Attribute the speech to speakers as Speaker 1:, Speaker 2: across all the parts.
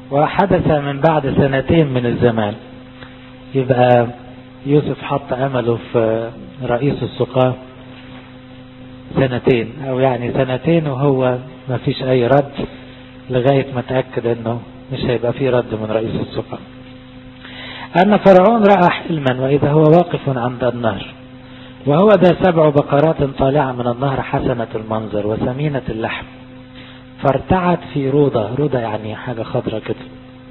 Speaker 1: وحدث من بعد سنتين من الزمان يبقى يوسف حط أمله في رئيس السقاة سنتين أو يعني سنتين وهو ما فيش أي رد لغاية ما تأكد أنه مش هيبقى في رد من رئيس السقاة أن فرعون رأى حلما وإذا هو واقف عند النهر وهو ذا سبع بقرات طالعة من النهر حسنة المنظر وسمينة اللحم فارتعت في روضة روضة يعني حاجة خضرة كده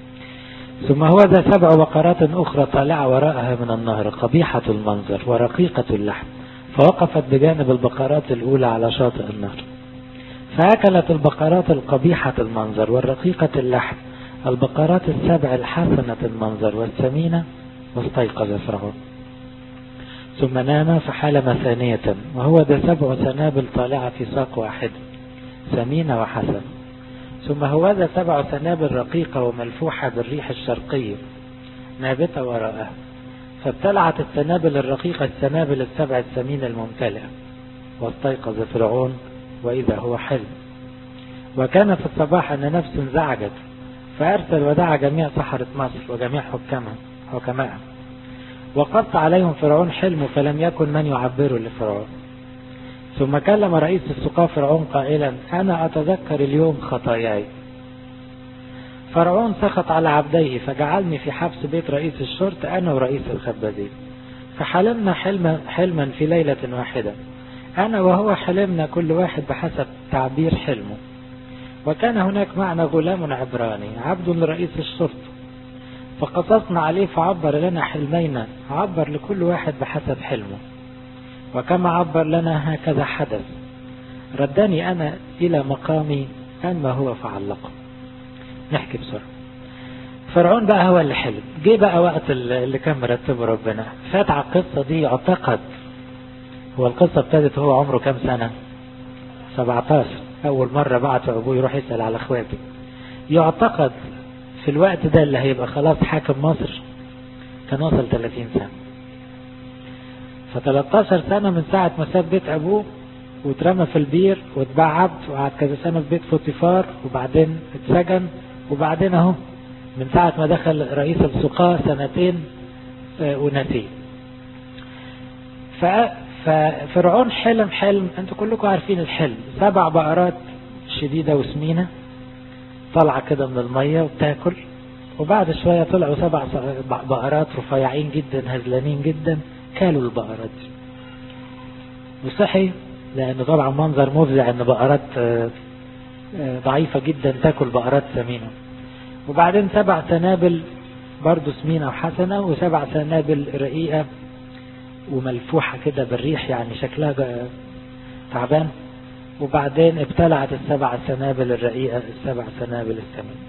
Speaker 1: ثم هو ذا سبع بقرات أخرى طالعة وراءها من النهر قبيحة المنظر ورقيقة اللحم فوقفت بجانب البقرات الأولى على شاطئ النهر فأكلت البقرات القبيحة المنظر والرقيقة اللحم البقرات السبع الحسنة المنظر والسمينة واستيقظ فرعون ثم نام فحلم ثانية وهو ذا سبع سنابل طالعة في ساق واحد سمينة وحسن ثم هو ذا سبع سنابل رقيقة وملفوحة بالريح الشرقية نابتة وراءها فابتلعت السنابل الرقيقة السنابل السبع السمينة الممتلئة واستيقظ فرعون وإذا هو حلم وكان في الصباح أن نفس انزعجت فأرسل ودعا جميع سحرة مصر وجميع حكامها حكمائها وقص عليهم فرعون حلمه فلم يكن من يعبره لفرعون ثم كلم رئيس السقاة فرعون قائلا أنا أتذكر اليوم خطاياي فرعون سخط على عبديه فجعلني في حبس بيت رئيس الشرطة أنا ورئيس الخبازين فحلمنا حلما, حلما في ليلة واحدة أنا وهو حلمنا كل واحد بحسب تعبير حلمه وكان هناك معنا غلام عبراني عبد لرئيس الشرطة فقصصنا عليه فعبر لنا حلمينا عبر لكل واحد بحسب حلمه وكما عبر لنا هكذا حدث ردني أنا إلى مقامي أما هو فعلقه نحكي بسرعة فرعون بقى هو اللي حلم جه بقى وقت اللي كان مرتبه ربنا فات على القصة دي يعتقد هو القصة ابتدت هو عمره كام سنة 17 أول مرة بعت أبوه يروح يسأل على أخواته يعتقد في الوقت ده اللي هيبقى خلاص حاكم مصر كان وصل 30 سنة ف 13 سنة من ساعة ما ساب بيت أبوه واترمى في البير واتباع عبد وقعد كذا سنة في بيت فوتيفار وبعدين اتسجن وبعدين اهو من ساعة ما دخل رئيس السقاة سنتين ونتين ففرعون حلم حلم انتوا كلكم عارفين الحلم سبع بقرات شديدة وسمينة طالعة كده من المية وبتاكل وبعد شوية طلعوا سبع بقرات رفيعين جدا هزلانين جدا كالوا البقرات دي وصحي لأنه طبعا منظر مفزع أن بقرات ضعيفة جدا تاكل بقرات سمينة وبعدين سبع سنابل برضه سمينة وحسنة وسبع سنابل رقيقة وملفوحة كده بالريح يعني شكلها تعبان وبعدين ابتلعت السبع سنابل الرقيقة السبع سنابل السمينة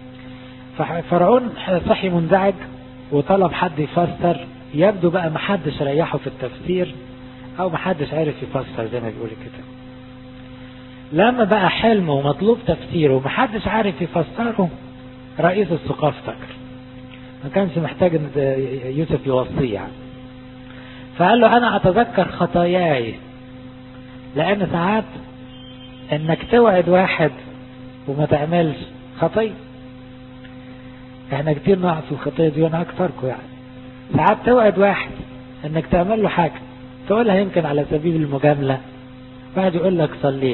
Speaker 1: ففرعون صحي منزعج وطلب حد يفسر يبدو بقى محدش ريحه في التفسير او محدش عارف يفسر زي ما بيقول كده لما بقى حلمه ومطلوب تفسيره ومحدش عارف يفسره رئيس السقاة افتكر ما كانش محتاج ان يوسف يوصيه يعني فقال له انا اتذكر خطاياي لان ساعات انك توعد واحد وما تعملش خطية احنا كتير نقع في الخطية دي وانا اكثركم يعني ساعات توعد واحد انك تعمل له حاجة تقولها يمكن على سبيل المجاملة واحد يقول لك صلي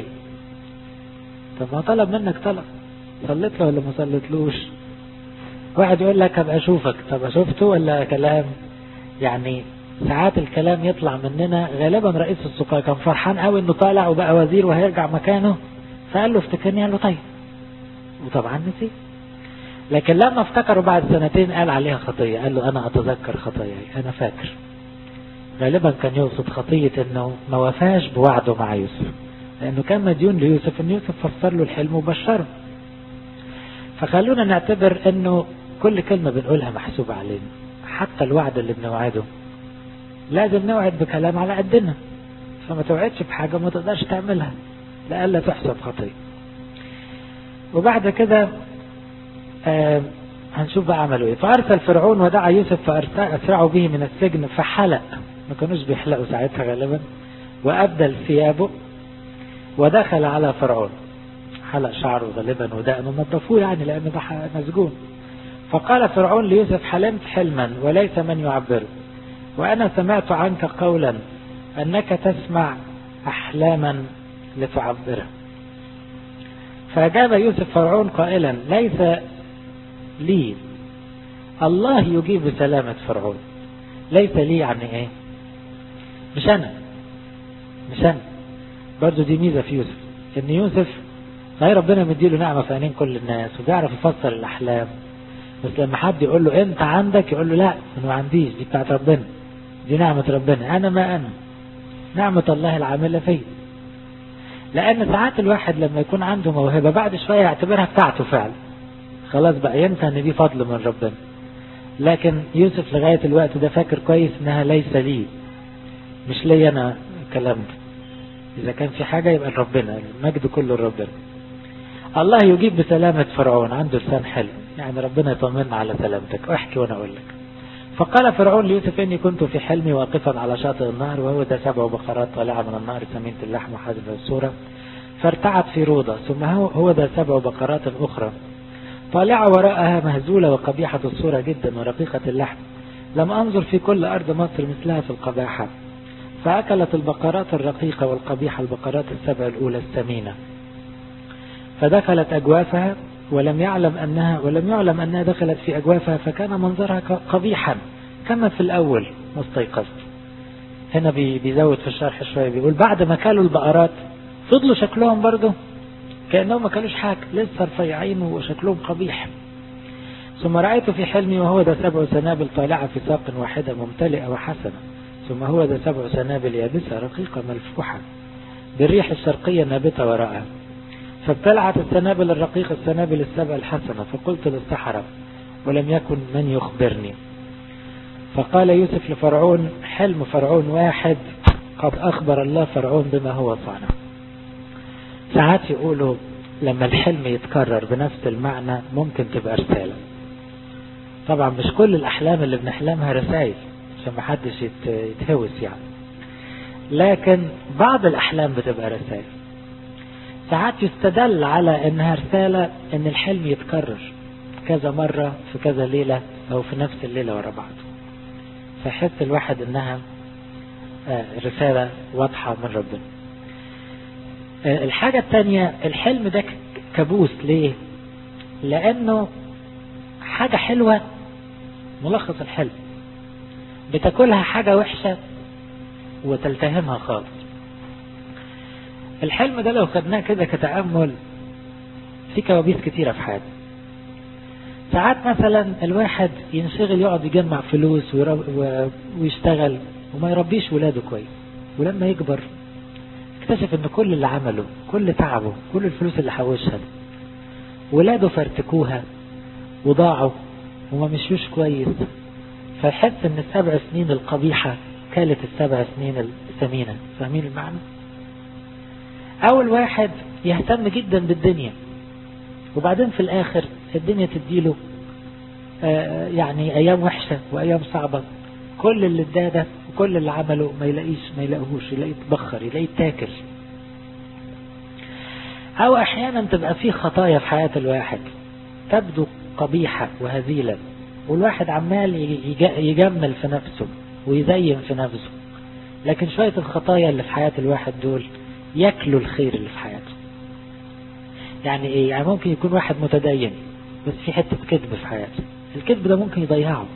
Speaker 1: طب ما طلب منك طلب صليت له ولا ما صليتلوش واحد يقول لك ابقى اشوفك طب شفته ولا كلام يعني ساعات الكلام يطلع مننا غالبا رئيس السقاة كان فرحان قوي انه طالع وبقى وزير وهيرجع مكانه فقال له افتكرني قال له طيب وطبعا نسي لكن لما افتكروا بعد سنتين قال عليها خطية قال له انا اتذكر خطاياي انا فاكر غالبا كان يقصد خطية انه ما وفاش بوعده مع يوسف لانه كان مديون ليوسف ان يوسف فسر له الحلم وبشره فخلونا نعتبر انه كل كلمة بنقولها محسوبة علينا حتى الوعد اللي بنوعده لازم نوعد بكلام على قدنا فما توعدش بحاجة ما تقدرش تعملها لألا تحسب خطية وبعد كده آه هنشوف بقى عملوا ايه فارسل فرعون ودعا يوسف فاسرعوا به من السجن فحلق ما كانوش بيحلقوا ساعتها غالبا وابدل ثيابه ودخل على فرعون حلق شعره غالبا ودقنه نظفوه يعني لأنه ده مسجون فقال فرعون ليوسف حلمت حلما وليس من يعبره وأنا سمعت عنك قولا أنك تسمع أحلاما لتعبره فأجاب يوسف فرعون قائلا ليس لي الله يجيب بسلامة فرعون ليس لي يعني ايه مش انا مش انا برضو دي ميزة في يوسف ان يوسف هي ربنا مديله نعمة في عينين كل الناس وبيعرف يفسر الاحلام بس لما حد يقول له انت عندك يقول له لا انا ما عنديش دي بتاعت ربنا دي نعمة ربنا انا ما انا نعمة الله العاملة فيا لان ساعات الواحد لما يكون عنده موهبة بعد شوية يعتبرها بتاعته فعلا خلاص بقى ينسى ان دي فضل من ربنا لكن يوسف لغاية الوقت ده فاكر كويس انها ليس لي مش لي انا الكلام ده اذا كان في حاجة يبقى لربنا المجد كله لربنا الله يجيب بسلامة فرعون عنده لسان حلو يعني ربنا يطمنا على سلامتك احكي وانا اقول لك فقال فرعون ليوسف اني كنت في حلمي واقفا على شاطئ النهر وهو ده سبع بقرات طالعة من النهر سمينة اللحم وحادثة الصورة فارتعت في روضة ثم هو ده سبع بقرات اخرى طالعة وراءها مهزولة وقبيحة الصورة جدا ورقيقة اللحم لم أنظر في كل أرض مصر مثلها في القباحة فأكلت البقرات الرقيقة والقبيحة البقرات السبع الأولى الثمينة فدخلت أجوافها ولم يعلم أنها ولم يعلم أنها دخلت في أجوافها فكان منظرها قبيحا كما في الأول ما استيقظت هنا بيزود في الشرح شوية بيقول بعد ما كلوا البقرات فضلوا شكلهم برضه كأنهم ما كانوش حاجة لسه رفيعين وشكلهم قبيح ثم رأيت في حلمي وهو ده سبع سنابل طالعة في ساق واحدة ممتلئة وحسنة ثم هو ده سبع سنابل يابسة رقيقة ملفوحة بالريح الشرقية نابتة وراءها فابتلعت السنابل الرقيقة السنابل السبع الحسنة فقلت للسحرة ولم يكن من يخبرني فقال يوسف لفرعون حلم فرعون واحد قد أخبر الله فرعون بما هو صانع ساعات يقولوا لما الحلم يتكرر بنفس المعنى ممكن تبقى رسالة طبعا مش كل الأحلام اللي بنحلمها رسائل عشان محدش يتهوس يعني لكن بعض الأحلام بتبقى رسائل ساعات يستدل على انها رسالة ان الحلم يتكرر كذا مرة في كذا ليلة او في نفس الليلة ورا بعض فيحس الواحد انها رسالة واضحة من ربنا الحاجة التانية الحلم ده كابوس ليه لانه حاجة حلوة ملخص الحلم بتاكلها حاجة وحشة وتلتهمها خالص الحلم ده لو خدناه كده كتأمل في كوابيس كتيرة في حياته ساعات مثلا الواحد ينشغل يقعد يجمع فلوس ويشتغل وما يربيش ولاده كويس ولما يكبر اكتشف ان كل اللي عمله كل تعبه كل الفلوس اللي حوشها ولاده فرتكوها وضاعوا وما مشيوش كويس فيحس ان السبع سنين القبيحة كانت السبع سنين الثمينة فاهمين المعنى؟ أول واحد يهتم جدا بالدنيا وبعدين في الآخر الدنيا تديله آه يعني أيام وحشة وأيام صعبة كل اللي اداه ده وكل اللي عمله ما يلاقيش ما يلاقيهوش يلاقيه يتبخر يلاقيه تاكل أو أحيانا تبقى فيه خطايا في حياة الواحد تبدو قبيحة وهزيلة والواحد عمال يجمل في نفسه ويزين في نفسه لكن شوية الخطايا اللي في حياة الواحد دول ياكلوا الخير اللي في حياته يعني ايه يعني ممكن يكون واحد متدين بس في حتة كذب في حياته الكذب ده ممكن يضيعه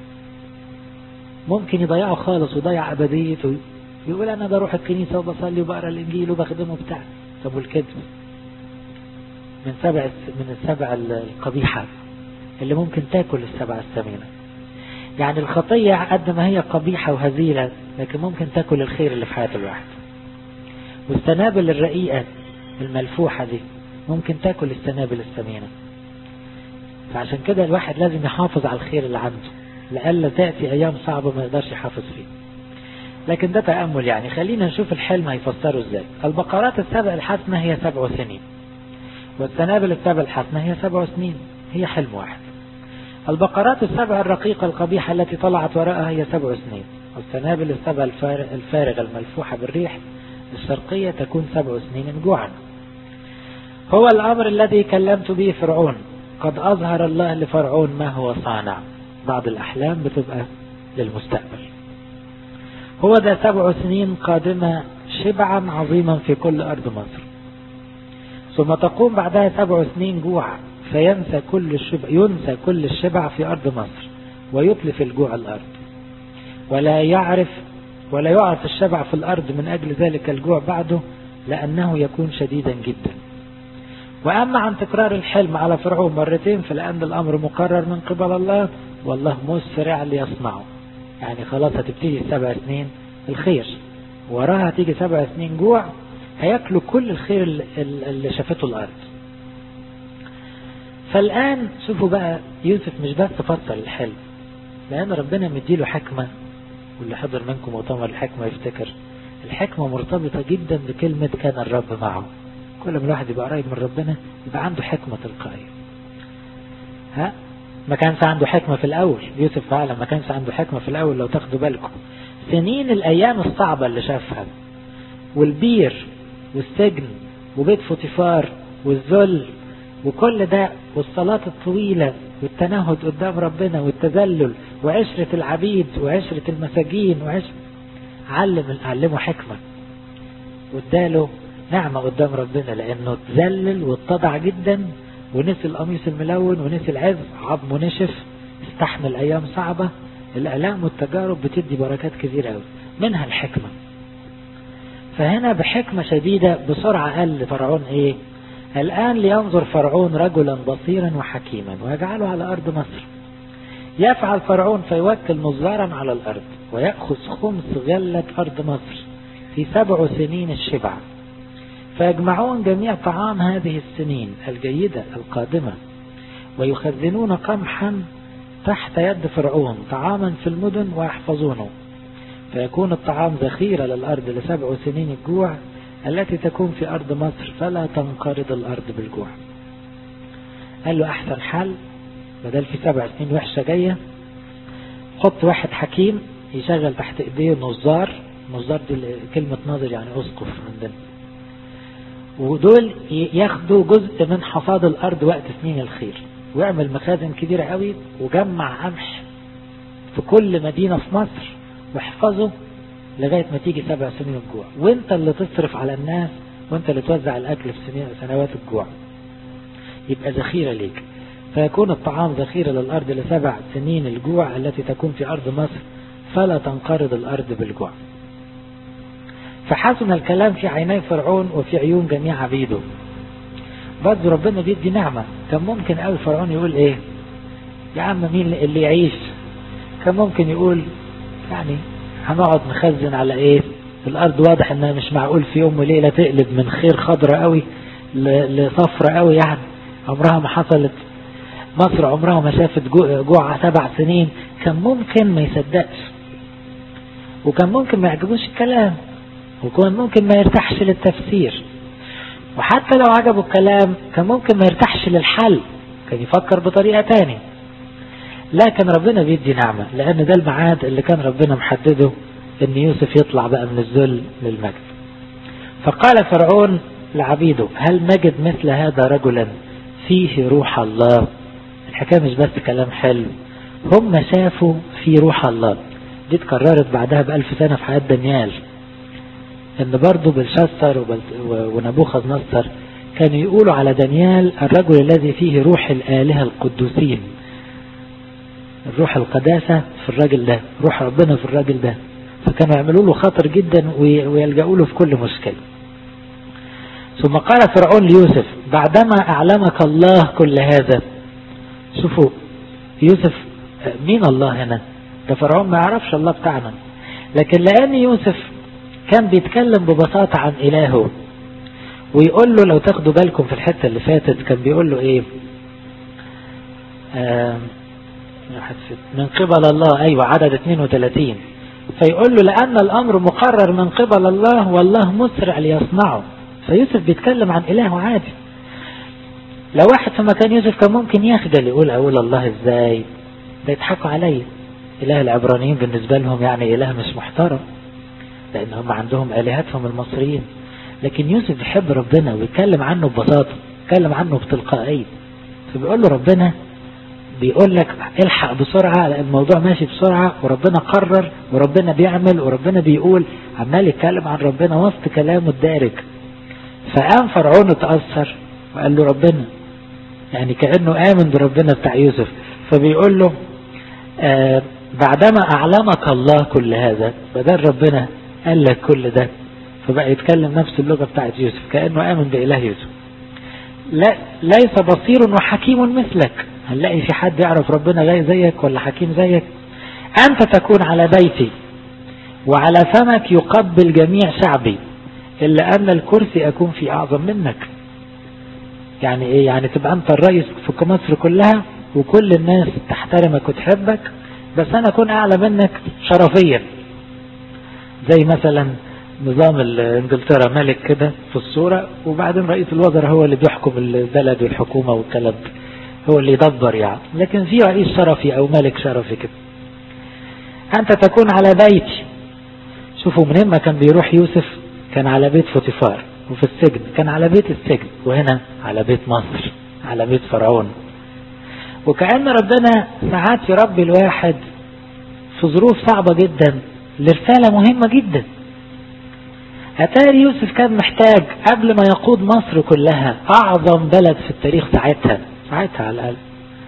Speaker 1: ممكن يضيعه خالص ويضيع أبديته يقول أنا بروح الكنيسة وبصلي وبقرا الإنجيل وبخدمه بتاع طب والكذب من سبع من السبع القبيحة اللي ممكن تاكل السبع الثمينة يعني الخطية قد ما هي قبيحة وهزيلة لكن ممكن تاكل الخير اللي في حياة الواحد والسنابل الرقيقة الملفوحة دي ممكن تاكل السنابل الثمينة فعشان كده الواحد لازم يحافظ على الخير اللي عنده لألا تأتي أيام صعبة ما يقدرش يحافظ فيه لكن ده تأمل يعني خلينا نشوف الحلم هيفسره ازاي البقرات السبع الحسنة هي سبع سنين والسنابل السبع الحسنة هي سبع سنين هي حلم واحد البقرات السبع الرقيقة القبيحة التي طلعت وراءها هي سبع سنين والسنابل السبع الفارغة الملفوحة بالريح الشرقية تكون سبع سنين جوعا هو الأمر الذي كلمت به فرعون قد أظهر الله لفرعون ما هو صانع بعض الأحلام بتبقى للمستقبل هو ذا سبع سنين قادمة شبعا عظيما في كل أرض مصر ثم تقوم بعدها سبع سنين جوع فينسى كل الشبع ينسى كل الشبع في أرض مصر ويتلف الجوع الأرض ولا يعرف ولا يعرف الشبع في الأرض من أجل ذلك الجوع بعده لأنه يكون شديدا جدا وأما عن تكرار الحلم على فرعون مرتين فلأن الأمر مقرر من قبل الله والله مسرع ليصنعه يعني خلاص هتبتدي سبع سنين الخير وراها هتيجي سبع سنين جوع هياكلوا كل الخير اللي شافته الأرض فالآن شوفوا بقى يوسف مش بس فسر الحلم لأن ربنا مديله حكمة واللي حضر منكم مؤتمر الحكمة يفتكر الحكمة مرتبطة جدا بكلمة كان الرب معه كل ما الواحد يبقى قريب من ربنا يبقى عنده حكمة تلقائية ها ما كانش عنده حكمة في الأول يوسف فعلا ما كانش عنده حكمة في الأول لو تاخدوا بالكم سنين الأيام الصعبة اللي شافها والبير والسجن وبيت فوتيفار والذل وكل ده والصلاة الطويلة والتنهد قدام ربنا والتذلل وعشرة العبيد وعشرة المساجين وعشرة علم علمه حكمة واداله نعمة قدام ربنا لأنه تذلل واتضع جدا ونسي القميص الملون ونسي العز عظمه نشف استحمل أيام صعبة الآلام والتجارب بتدي بركات كثيرة قوي منها الحكمة فهنا بحكمة شديدة بسرعة قال لفرعون ايه الآن لينظر فرعون رجلا بصيرا وحكيما ويجعله على أرض مصر يفعل فرعون فيوكل نظارا على الأرض ويأخذ خمس غلة أرض مصر في سبع سنين الشبع فيجمعون جميع طعام هذه السنين الجيدة القادمة ويخزنون قمحا تحت يد فرعون طعاما في المدن ويحفظونه فيكون الطعام ذخيرة للأرض لسبع سنين الجوع التي تكون في أرض مصر فلا تنقرض الأرض بالجوع قال له أحسن حل بدل في سبع سنين وحشة جاية حط واحد حكيم يشغل تحت ايديه نظار نظار دي كلمة ناظر يعني أسقف عندنا ودول ياخدوا جزء من حصاد الأرض وقت سنين الخير ويعمل مخازن كبيرة قوي وجمع قمح في كل مدينة في مصر واحفظه لغاية ما تيجي سبع سنين الجوع وانت اللي تصرف على الناس وانت اللي توزع الأكل في سنين سنوات الجوع يبقى ذخيرة ليك فيكون الطعام ذخيرة للأرض لسبع سنين الجوع التي تكون في أرض مصر فلا تنقرض الأرض بالجوع فحسن الكلام في عيني فرعون وفي عيون جميع عبيده برضه ربنا بيدي نعمة كان ممكن قوي فرعون يقول ايه يا عم مين اللي يعيش كان ممكن يقول يعني هنقعد نخزن على ايه الارض واضح انها مش معقول في يوم وليلة تقلب من خير خضرة قوي لصفرة قوي يعني عمرها ما حصلت مصر عمرها ما شافت جوع سبع سنين كان ممكن ما يصدقش وكان ممكن ما يعجبوش الكلام وكان ممكن ما يرتاحش للتفسير وحتى لو عجبه الكلام كان ممكن ما يرتاحش للحل كان يفكر بطريقة تاني لكن ربنا بيدي نعمة لأن ده الميعاد اللي كان ربنا محدده إن يوسف يطلع بقى من الذل للمجد فقال فرعون لعبيده هل نجد مثل هذا رجلا فيه روح الله الحكاية مش بس كلام حلو هم شافوا في روح الله دي اتكررت بعدها بألف سنة في حياة دانيال ان برضه بلشستر ونبوخذ نصر كانوا يقولوا على دانيال الرجل الذي فيه روح الآلهة القدوسين الروح القداسة في الراجل ده روح ربنا في الراجل ده فكانوا يعملوا له خطر جدا ويلجأوا له في كل مشكلة ثم قال فرعون ليوسف بعدما أعلمك الله كل هذا شوفوا يوسف مين الله هنا ده فرعون ما يعرفش الله بتاعنا لكن لأن يوسف كان بيتكلم ببساطة عن إلهه ويقول له لو تاخدوا بالكم في الحتة اللي فاتت كان بيقول له إيه آه من قبل الله أيوة عدد 32 فيقول له لأن الأمر مقرر من قبل الله والله مسرع ليصنعه فيوسف بيتكلم عن إله عادي لو واحد في مكان يوسف كان ممكن يخجل يقول أقول الله إزاي ده يضحكوا عليا إله العبرانيين بالنسبة لهم يعني إله مش محترم لأن هم عندهم آلهتهم المصريين لكن يوسف بيحب ربنا ويتكلم عنه ببساطة اتكلم عنه بتلقائية فبيقول له ربنا بيقول لك الحق بسرعة الموضوع ماشي بسرعة وربنا قرر وربنا بيعمل وربنا بيقول عمال يتكلم عن ربنا وسط كلامه الدارج فقام فرعون اتأثر وقال له ربنا يعني كأنه آمن بربنا بتاع يوسف فبيقول له آه بعدما أعلمك الله كل هذا بدل ربنا قال لك كل ده فبقى يتكلم نفس اللغة بتاعت يوسف كأنه آمن بإله يوسف لا ليس بصير وحكيم مثلك هنلاقي في حد يعرف ربنا غير زيك ولا حكيم زيك أنت تكون على بيتي وعلى فمك يقبل جميع شعبي إلا أن الكرسي أكون في أعظم منك يعني إيه يعني تبقى أنت الرئيس في مصر كلها وكل الناس تحترمك وتحبك بس أنا أكون أعلى منك شرفيا زي مثلا نظام انجلترا ملك كده في الصورة وبعدين رئيس الوزراء هو اللي بيحكم البلد والحكومة والكلام هو اللي يدبر يعني لكن في رئيس شرفي او ملك شرفي كده انت تكون على بيتي شوفوا منين ما كان بيروح يوسف كان على بيت فوتيفار وفي السجن كان على بيت السجن وهنا على بيت مصر على بيت فرعون وكأن ربنا ساعات يربي الواحد في ظروف صعبة جدا لرسالة مهمة جدا أتاري يوسف كان محتاج قبل ما يقود مصر كلها أعظم بلد في التاريخ ساعتها ساعتها على الأقل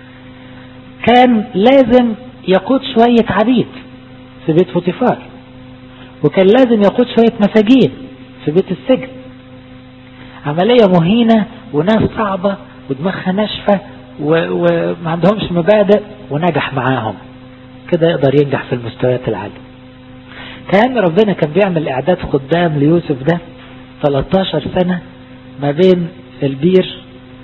Speaker 1: كان لازم يقود شوية عبيد في بيت فوتيفار وكان لازم يقود شوية مساجين في بيت السجن عملية مهينة وناس صعبة ودماغها ناشفة وما عندهمش مبادئ ونجح معاهم كده يقدر ينجح في المستويات العالية كان ربنا كان بيعمل اعداد خدام ليوسف ده 13 سنة ما بين البير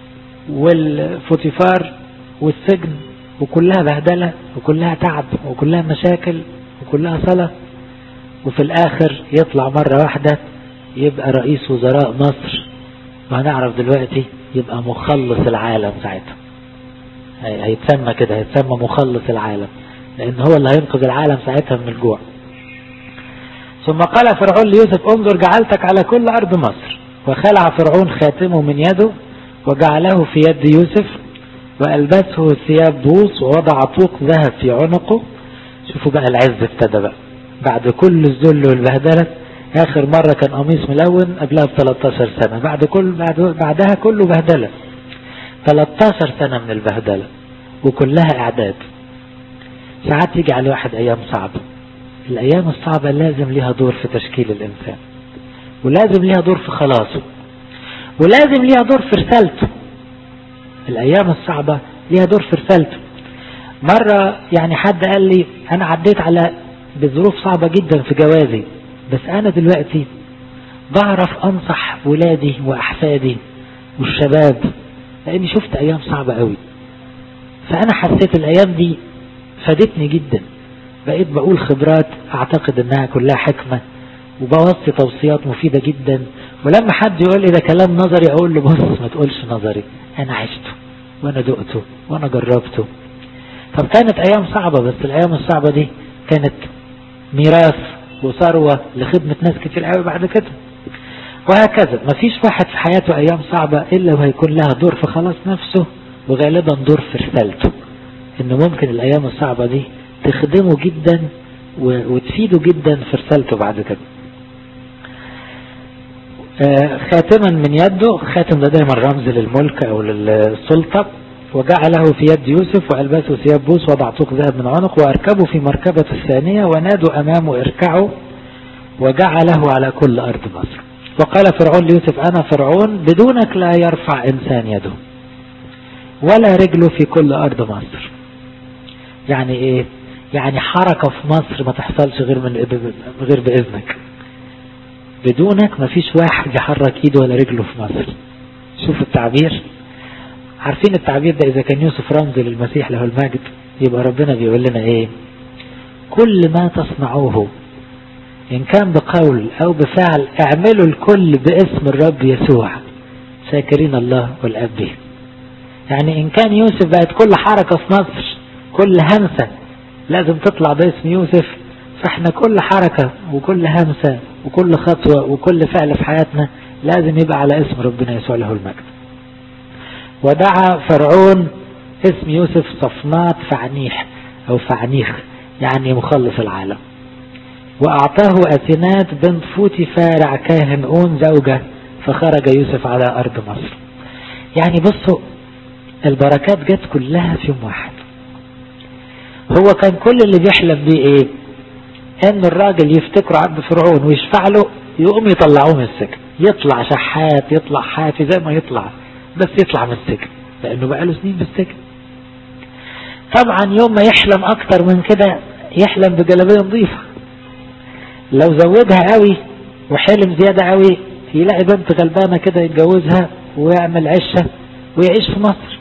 Speaker 1: والفوتيفار والسجن وكلها بهدلة وكلها تعب وكلها مشاكل وكلها صلاة وفي الاخر يطلع مرة واحدة يبقى رئيس وزراء مصر وهنعرف دلوقتي يبقى مخلص العالم ساعتها هيتسمى كده هيتسمى مخلص العالم لان هو اللي هينقذ العالم ساعتها من الجوع ثم قال فرعون ليوسف انظر جعلتك على كل أرض مصر وخلع فرعون خاتمه من يده وجعله في يد يوسف وألبسه ثياب بوص ووضع طوق ذهب في عنقه شوفوا بقى العز ابتدى بقى بعد كل الذل والبهدلة آخر مرة كان قميص ملون قبلها ب 13 سنة بعد كل بعد بعدها كله بهدلة 13 سنة من البهدلة وكلها إعداد ساعات يجي على واحد أيام صعبة الأيام الصعبة لازم ليها دور في تشكيل الإنسان ولازم ليها دور في خلاصه ولازم ليها دور في رسالته الأيام الصعبة ليها دور في رسالته مرة يعني حد قال لي أنا عديت على بظروف صعبة جدا في جوازي بس أنا دلوقتي بعرف أنصح ولادي وأحفادي والشباب لأني شفت أيام صعبة قوي فأنا حسيت الأيام دي فادتني جدا بقيت بقول خبرات اعتقد انها كلها حكمة وبوصي توصيات مفيدة جدا ولما حد يقول لي ده كلام نظري اقول له بص ما تقولش نظري انا عشته وانا دقته وانا جربته طب كانت ايام صعبة بس الايام الصعبة دي كانت ميراث وثروة لخدمة ناس كتير قوي بعد كده وهكذا مفيش واحد في حياته ايام صعبة الا وهيكون لها دور في خلاص نفسه وغالبا دور في رسالته انه ممكن الايام الصعبة دي تخدمه جدا وتفيده جدا في رسالته بعد كده خاتما من يده خاتم ده دايما رمز للملك او للسلطة وجعله في يد يوسف وألبسه ثياب بوس وضع طوق ذهب من عنق وأركبوا في مركبة الثانية ونادوا أمامه اركعوا وجعله على كل أرض مصر وقال فرعون ليوسف أنا فرعون بدونك لا يرفع إنسان يده ولا رجله في كل أرض مصر يعني إيه يعني حركة في مصر ما تحصلش غير من غير بإذنك بدونك ما فيش واحد يحرك ايده ولا رجله في مصر شوف التعبير عارفين التعبير ده اذا كان يوسف رمز للمسيح له المجد يبقى ربنا بيقول لنا ايه كل ما تصنعوه ان كان بقول او بفعل اعملوا الكل باسم الرب يسوع شاكرين الله والاب به يعني ان كان يوسف بقت كل حركة في مصر كل همسة لازم تطلع باسم يوسف فاحنا كل حركة وكل همسة وكل خطوة وكل فعل في حياتنا لازم يبقى على اسم ربنا يسوع له المجد ودعا فرعون اسم يوسف صفنات فعنيح او فعنيخ يعني مخلص العالم واعطاه اثنات بنت فوتي فارع كاهن اون زوجة فخرج يوسف على ارض مصر يعني بصوا البركات جت كلها في يوم واحد هو كان كل اللي بيحلم بيه ايه ان الراجل يفتكره عبد فرعون ويشفع له يقوم يطلعوه من السجن يطلع شحات يطلع حافي زي ما يطلع بس يطلع من السجن لانه بقاله سنين في السجن طبعا يوم ما يحلم اكتر من كده يحلم بجلابيه نظيفه لو زودها قوي وحلم زياده قوي يلاقي بنت غلبانه كده يتجوزها ويعمل عشه ويعيش في مصر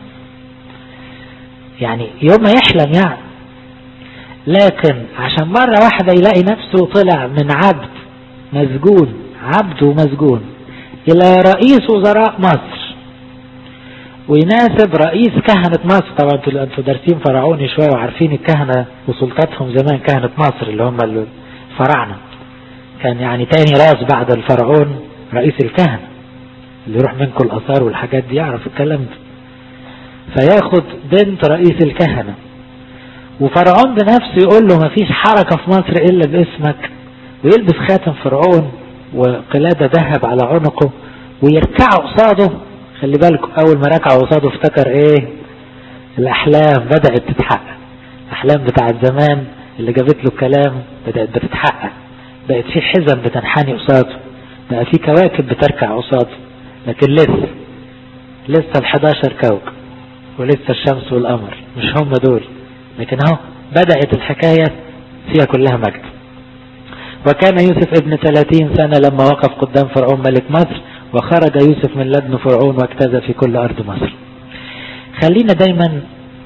Speaker 1: يعني يوم ما يحلم يعني لكن عشان مرة واحدة يلاقي نفسه طلع من عبد مسجون عبد ومسجون إلى رئيس وزراء مصر ويناسب رئيس كهنة مصر طبعا انتوا انتوا دارسين فرعوني شوية وعارفين الكهنة وسلطتهم زمان كهنة مصر اللي هم الفراعنة كان يعني تاني راس بعد الفرعون رئيس الكهنة اللي يروح منكم الآثار والحاجات دي يعرف الكلام ده فياخد بنت رئيس الكهنة وفرعون بنفسه يقول له مفيش حركة في مصر إلا باسمك ويلبس خاتم فرعون وقلادة ذهب على عنقه ويركعوا قصاده خلي بالكم أول ما ركعوا قصاده افتكر إيه الأحلام بدأت تتحقق الأحلام بتاعت زمان اللي جابت له الكلام بدأت بتتحقق بقت في حزم بتنحني قصاده بقى في كواكب بتركع قصاده لكن لسه لسه ال 11 كوكب ولسه الشمس والقمر مش هم دول لكن اهو بدأت الحكاية فيها كلها مجد وكان يوسف ابن 30 سنة لما وقف قدام فرعون ملك مصر وخرج يوسف من لدن فرعون واجتاز في كل أرض مصر خلينا دايما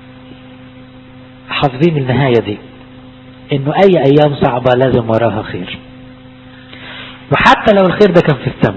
Speaker 1: حافظين النهاية دي انه اي ايام صعبة لازم وراها خير وحتى لو الخير ده كان في السماء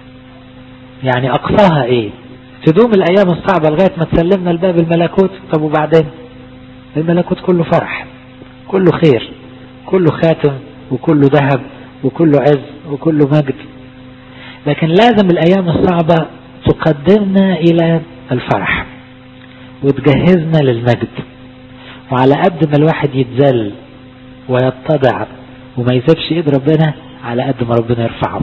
Speaker 1: يعني اقصاها ايه تدوم الايام الصعبة لغاية ما تسلمنا الباب الملكوت طب وبعدين الملكوت كله فرح كله خير كله خاتم وكله ذهب وكله عز وكله مجد لكن لازم الأيام الصعبة تقدمنا إلى الفرح وتجهزنا للمجد وعلى قد ما الواحد يتذل ويتضع وما يسيبش ايد ربنا على قد ما ربنا يرفعه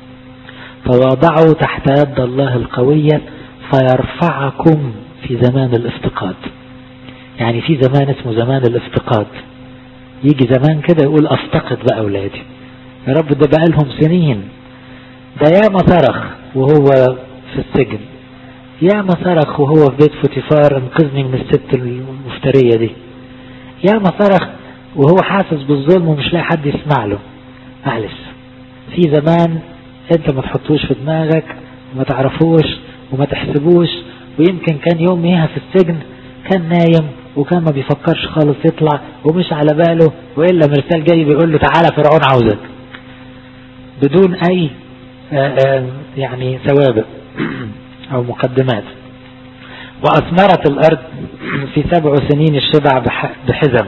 Speaker 1: تواضعوا تحت يد الله القوية فيرفعكم في زمان الافتقاد يعني في زمان اسمه زمان الافتقاد يجي زمان كده يقول افتقد بقى اولادي يا رب ده بقى لهم سنين ده ياما صرخ وهو في السجن ياما صرخ وهو في بيت فوتيفار انقذني من الست المفترية دي ياما صرخ وهو حاسس بالظلم ومش لاقي حد يسمع له معلش في زمان انت ما تحطوش في دماغك وما تعرفوش وما تحسبوش ويمكن كان يوم يوميها في السجن كان نايم وكان ما بيفكرش خالص يطلع ومش على باله وإلا مرسال جاي بيقول له تعالى فرعون عاوزك بدون أي آآ آآ يعني سوابق أو مقدمات وأثمرت الأرض في سبع سنين الشبع بحزم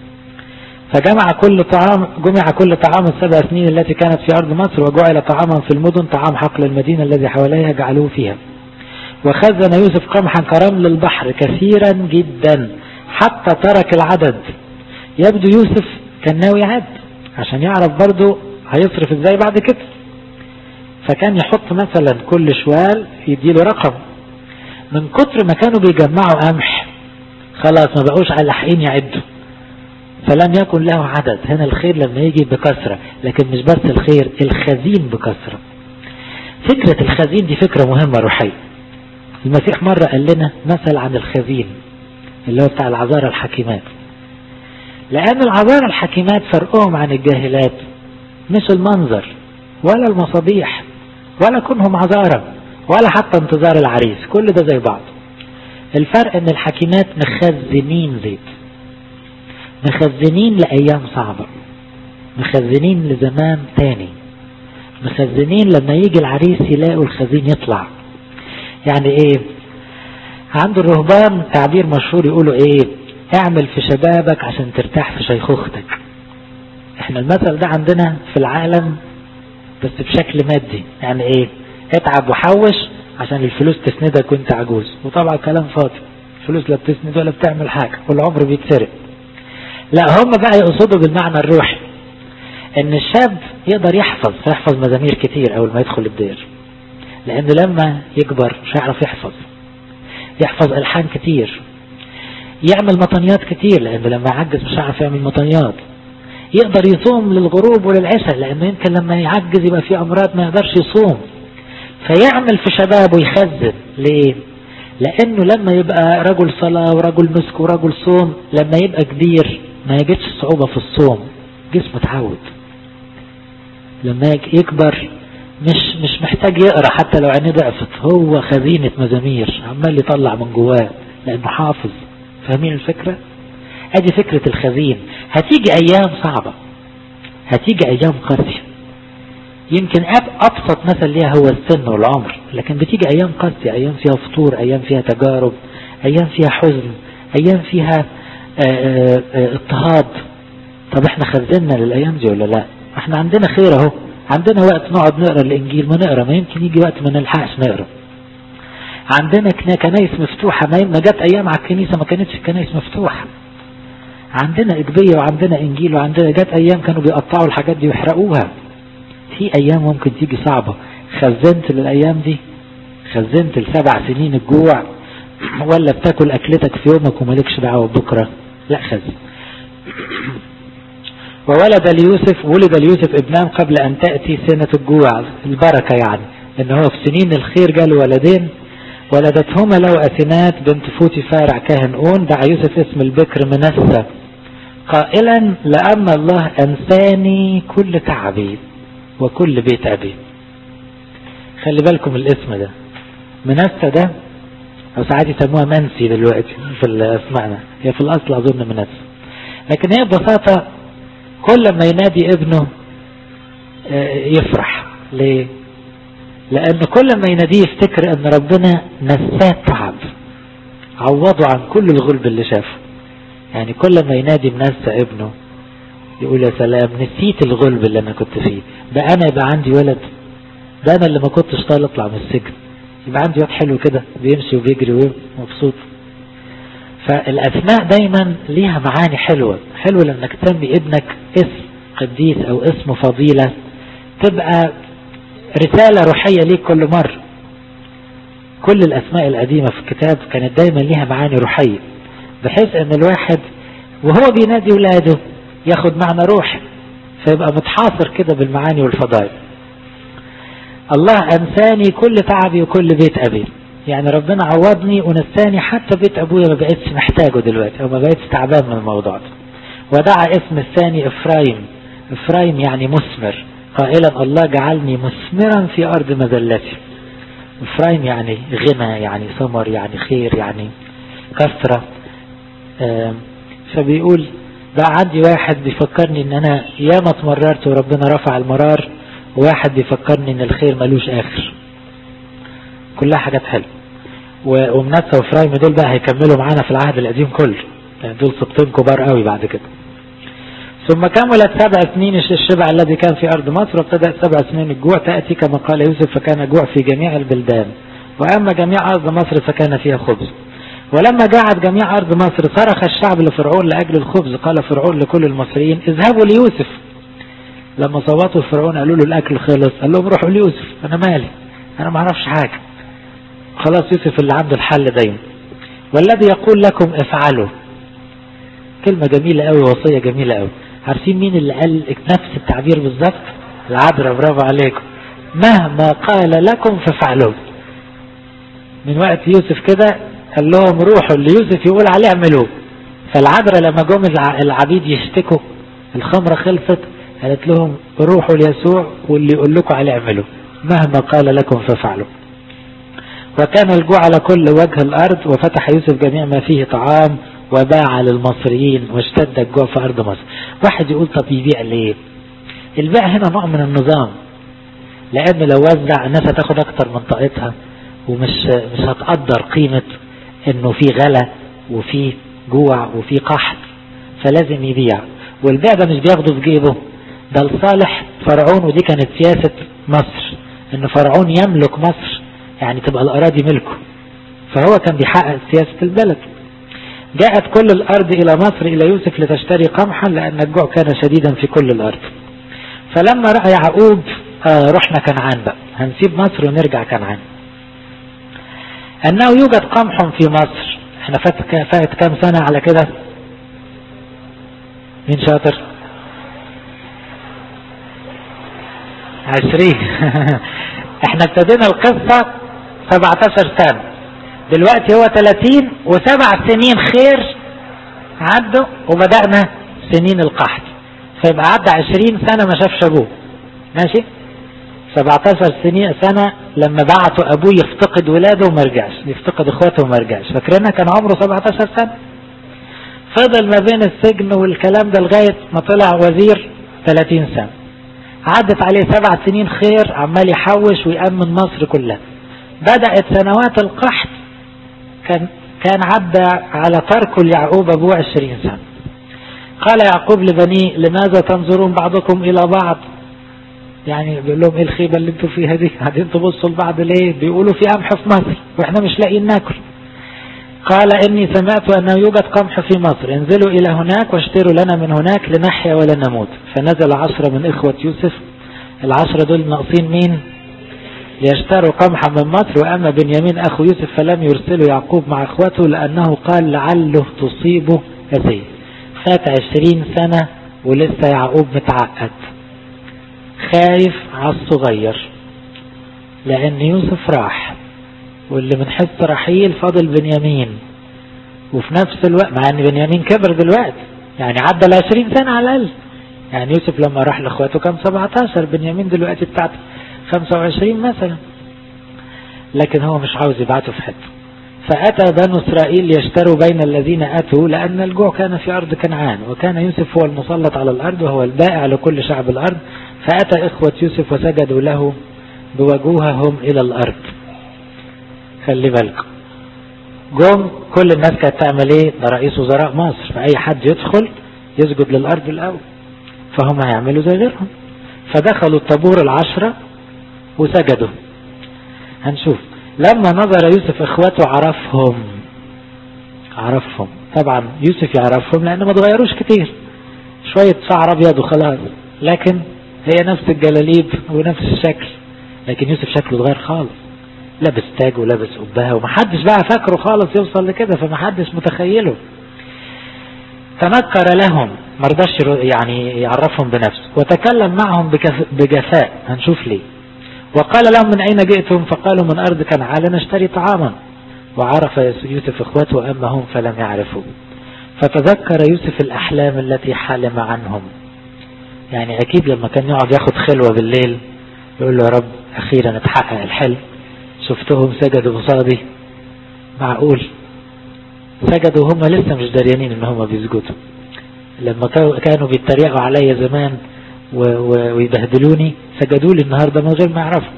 Speaker 1: فجمع كل طعام جمع كل طعام السبع سنين التي كانت في أرض مصر وجعل طعاما في المدن طعام حقل المدينة الذي حواليها جعلوه فيها وخزن يوسف قمحا كرمل البحر كثيرا جدا حتى ترك العدد يبدو يوسف كان ناوي يعد عشان يعرف برضه هيصرف ازاي بعد كده فكان يحط مثلا كل شوال يديله رقم من كتر ما كانوا بيجمعوا قمح خلاص ما بقوش على حقين يعدوا فلم يكن له عدد هنا الخير لما يجي بكثرة لكن مش بس الخير الخزين بكثرة فكرة الخزين دي فكرة مهمة روحية المسيح مرة قال لنا مثل عن الخزين اللي هو بتاع العذارى الحكيمات لأن العذارى الحكيمات فرقهم عن الجاهلات مش المنظر ولا المصابيح ولا كونهم عذارى ولا حتى انتظار العريس كل ده زي بعض الفرق ان الحكيمات مخزنين زيت مخزنين لأيام صعبة مخزنين لزمان تاني مخزنين لما يجي العريس يلاقوا الخزين يطلع يعني ايه عند الرهبان تعبير مشهور يقولوا ايه اعمل في شبابك عشان ترتاح في شيخوختك احنا المثل ده عندنا في العالم بس بشكل مادي يعني ايه اتعب وحوش عشان الفلوس تسندك وانت عجوز وطبعا كلام فاضي الفلوس لا بتسند ولا بتعمل حاجة والعمر بيتسرق لا هم بقى يقصدوا بالمعنى الروحي ان الشاب يقدر يحفظ يحفظ مزامير كتير اول ما يدخل الدير لانه لما يكبر مش هيعرف يحفظ يحفظ الحان كتير يعمل مطنيات كتير لانه لما يعجز مش هيعرف يعمل مطنيات يقدر يصوم للغروب وللعشاء لانه يمكن لما يعجز يبقى في امراض ما يقدرش يصوم فيعمل في شبابه يخزن ليه لانه لما يبقى رجل صلاة ورجل مسك ورجل صوم لما يبقى كبير ما يجدش صعوبة في الصوم جسمه اتعود لما يكبر مش مش محتاج يقرا حتى لو عينيه ضعفت هو خزينة مزامير عمال يطلع من جواه لانه حافظ فاهمين الفكرة ادي فكرة الخزين هتيجي ايام صعبة هتيجي ايام قاسية يمكن ابسط مثل ليها هو السن والعمر لكن بتيجي ايام قاسية ايام فيها فطور ايام فيها تجارب ايام فيها حزن ايام فيها اه اه اضطهاد طب احنا خزنا للايام دي ولا لا احنا عندنا خير اهو عندنا وقت نقعد نقرا الانجيل ما نقرا ما يمكن يجي وقت ما نلحقش نقرا عندنا كنايس مفتوحه ما جت ايام على الكنيسه ما كانتش الكنايس مفتوحه عندنا إقبية وعندنا إنجيل وعندنا جت أيام كانوا بيقطعوا الحاجات دي ويحرقوها في أيام ممكن تيجي صعبة خزنت للأيام دي خزنت لسبع سنين الجوع ولا بتاكل أكلتك في يومك ومالكش دعوة بكرة لا خزن وولد ليوسف ولد ليوسف ابنان قبل أن تأتي سنة الجوع البركة يعني إن هو في سنين الخير جاله ولدين ولدتهما له أثنات بنت فوتي فارع كاهن أون دعا يوسف اسم البكر منسى قائلا لأن الله أنساني كل تعبي وكل بيت أبي خلي بالكم الاسم ده منسى ده أو ساعات يسموها منسي دلوقتي في اسمعنا هي في الأصل أظن منسى لكن هي ببساطة كل ما ينادي ابنه يفرح ليه لأن كل ما يناديه يفتكر أن ربنا نساه تعب عوضه عن كل الغلب اللي شافه يعني كل ما ينادي منسى ابنه يقول يا سلام نسيت الغلب اللي أنا كنت فيه ده أنا يبقى عندي ولد ده أنا اللي ما كنتش طايق أطلع من السجن يبقى عندي واد حلو كده بيمشي وبيجري ومبسوط فالأسماء دايما ليها معاني حلوة حلو لأنك تسمي ابنك اسم قديس أو اسم فضيلة تبقى رسالة روحية ليك كل مرة كل الأسماء القديمة في الكتاب كانت دايما ليها معاني روحية بحيث أن الواحد وهو بينادي ولاده ياخد معنى روحي فيبقى متحاصر كده بالمعاني والفضائل الله أنساني كل تعبي وكل بيت أبي يعني ربنا عوضني ونساني حتى بيت أبويا ما بقيتش محتاجه دلوقتي أو ما بقيتش تعبان من الموضوع ده ودعا اسم الثاني إفرايم إفرايم يعني مثمر قائلا الله جعلني مثمرا في أرض مذلتي إفرايم يعني غنى يعني ثمر يعني خير يعني كثرة فبيقول بقى عندي واحد بيفكرني ان انا ياما اتمررت وربنا رفع المرار وواحد بيفكرني ان الخير ملوش اخر كلها حاجات حلوه ومنسى وفرايم دول بقى هيكملوا معانا في العهد القديم كله يعني دول سبطين كبار قوي بعد كده ثم كملت سبع سنين الشبع الذي كان في أرض مصر وابتدأت سبع سنين الجوع تأتي كما قال يوسف فكان جوع في جميع البلدان وأما جميع أرض مصر فكان فيها خبز ولما جاعت جميع أرض مصر صرخ الشعب لفرعون لأجل الخبز قال فرعون لكل المصريين اذهبوا ليوسف لما صوتوا فرعون قالوا له الأكل خلص قال لهم روحوا ليوسف أنا مالي أنا ما أعرفش حاجة خلاص يوسف اللي عنده الحل دايما والذي يقول لكم افعلوا كلمة جميلة قوي وصية جميلة قوي عارفين مين اللي قال نفس التعبير بالظبط العذراء برافو عليكم مهما قال لكم فافعلوا من وقت يوسف كده قال لهم روحوا اللي يوسف يقول عليه اعملوه فالعذراء لما جم العبيد يشتكوا الخمرة خلصت قالت لهم روحوا ليسوع واللي يقول لكم عليه اعملوه مهما قال لكم فافعلوا وكان الجوع على كل وجه الأرض وفتح يوسف جميع ما فيه طعام وباع للمصريين واشتد الجوع في أرض مصر واحد يقول طب يبيع ليه البيع هنا نوع من النظام لأن لو وزع الناس هتاخد أكتر من طاقتها ومش مش هتقدر قيمة إنه في غلا وفي جوع وفي قحط فلازم يبيع والبيع ده مش بياخده في جيبه ده لصالح فرعون ودي كانت سياسة مصر إن فرعون يملك مصر يعني تبقى الأراضي ملكه فهو كان بيحقق سياسة البلد جاءت كل الأرض إلى مصر إلى يوسف لتشتري قمحا لأن الجوع كان شديدا في كل الأرض فلما رأى يعقوب آه رحنا كنعان بقى هنسيب مصر ونرجع كنعان أنه يوجد قمح في مصر احنا فات فات كام سنة على كده مين شاطر عشرين احنا ابتدينا القصة 17 سنة دلوقتي هو 30 وسبع سنين خير عدوا وبدأنا سنين القحط فيبقى عدى 20 سنة ما شافش ابوه ماشي 17 سنة سنة لما بعتوا ابوه يفتقد ولاده وما رجعش يفتقد اخواته وما رجعش فاكرينها كان عمره 17 سنة فضل ما بين السجن والكلام ده لغاية ما طلع وزير 30 سنة عدت عليه سبع سنين خير عمال يحوش ويأمن مصر كلها بدأت سنوات القحط كان كان عدى على ترك ليعقوب أبوه عشرين سنة قال يعقوب لبنيه لماذا تنظرون بعضكم إلى بعض يعني بيقول لهم ايه الخيبة اللي انتوا فيها دي قاعدين تبصوا لبعض ليه بيقولوا في قمح في مصر واحنا مش لاقيين ناكل قال اني سمعت انه يوجد قمح في مصر انزلوا الى هناك واشتروا لنا من هناك لنحيا ولا نموت فنزل عشرة من اخوة يوسف العشرة دول ناقصين مين ليشتروا قمحا من مصر واما بنيامين اخو يوسف فلم يرسلوا يعقوب مع اخوته لانه قال لعله تصيبه هذه فات عشرين سنة ولسه يعقوب متعقد خايف على الصغير لان يوسف راح واللي من حس رحيل فاضل بنيامين وفي نفس الوقت مع ان بنيامين كبر دلوقتي يعني عدى ال 20 سنة على الاقل يعني يوسف لما راح لاخواته كان 17 بنيامين دلوقتي بتاعته 25 مثلا لكن هو مش عاوز يبعته في حته فأتى بنو إسرائيل يشتروا بين الذين أتوا لأن الجوع كان في أرض كنعان وكان يوسف هو المسلط على الأرض وهو البائع لكل شعب الأرض فأتى إخوة يوسف وسجدوا له بوجوههم إلى الأرض خلي بالكم جم كل الناس كانت تعمل ايه ده رئيس وزراء مصر فأي حد يدخل يسجد للأرض الأول فهم هيعملوا زي غيرهم فدخلوا الطابور العشرة وسجدوا هنشوف لما نظر يوسف اخواته عرفهم عرفهم طبعا يوسف يعرفهم لان ما تغيروش كتير شوية شعر ابيض وخلاص لكن هي نفس الجلاليب ونفس الشكل لكن يوسف شكله اتغير خالص لابس تاج ولابس قبها ومحدش بقى فاكره خالص يوصل لكده فمحدش متخيله تنكر لهم مرضاش يعني يعرفهم بنفسه وتكلم معهم بجفاء هنشوف ليه وقال لهم من أين جئتم فقالوا من أرض كنعان نشتري طعاما وعرف يوسف إخوته أما هم فلم يعرفوا فتذكر يوسف الأحلام التي حلم عنهم يعني أكيد لما كان يقعد ياخد خلوة بالليل يقول له يا رب أخيرا اتحقق الحلم شفتهم سجدوا قصادي معقول سجدوا هم لسه مش دريانين ان هم بيسجدوا لما كانوا بيتريقوا عليا زمان ويبهدلوني سجدوا لي النهارده من غير ما يعرفوا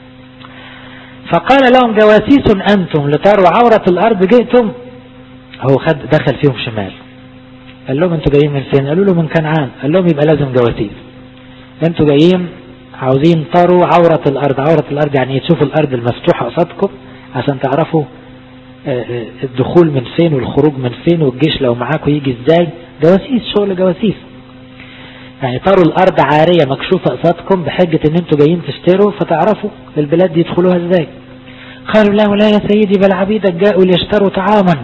Speaker 1: فقال لهم جواسيس انتم لتروا عورة الارض جئتم هو خد دخل فيهم شمال قال لهم انتوا جايين من فين قالوا له من كنعان قال لهم يبقى لازم جواسيس انتوا جايين عاوزين تروا عورة الارض عورة الارض يعني تشوفوا الارض المفتوحة قصادكم عشان تعرفوا الدخول من فين والخروج من فين والجيش لو معاكم يجي ازاي جواسيس شغل جواسيس يعني تروا الارض عارية مكشوفة قصادكم بحجة ان انتوا جايين تشتروا فتعرفوا البلاد دي يدخلوها ازاي قالوا لا ولا يا سيدي بل عبيدك جاءوا ليشتروا طعاما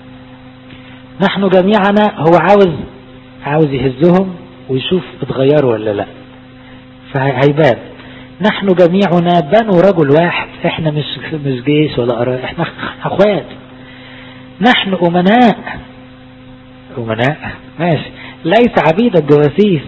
Speaker 1: نحن جميعنا هو عاوز عاوز يهزهم ويشوف اتغيروا ولا لا فهيبان نحن جميعنا بنو رجل واحد احنا مش مش جيش ولا قراء احنا اخوات نحن امناء امناء ماشي ليس عبيد الجواسيس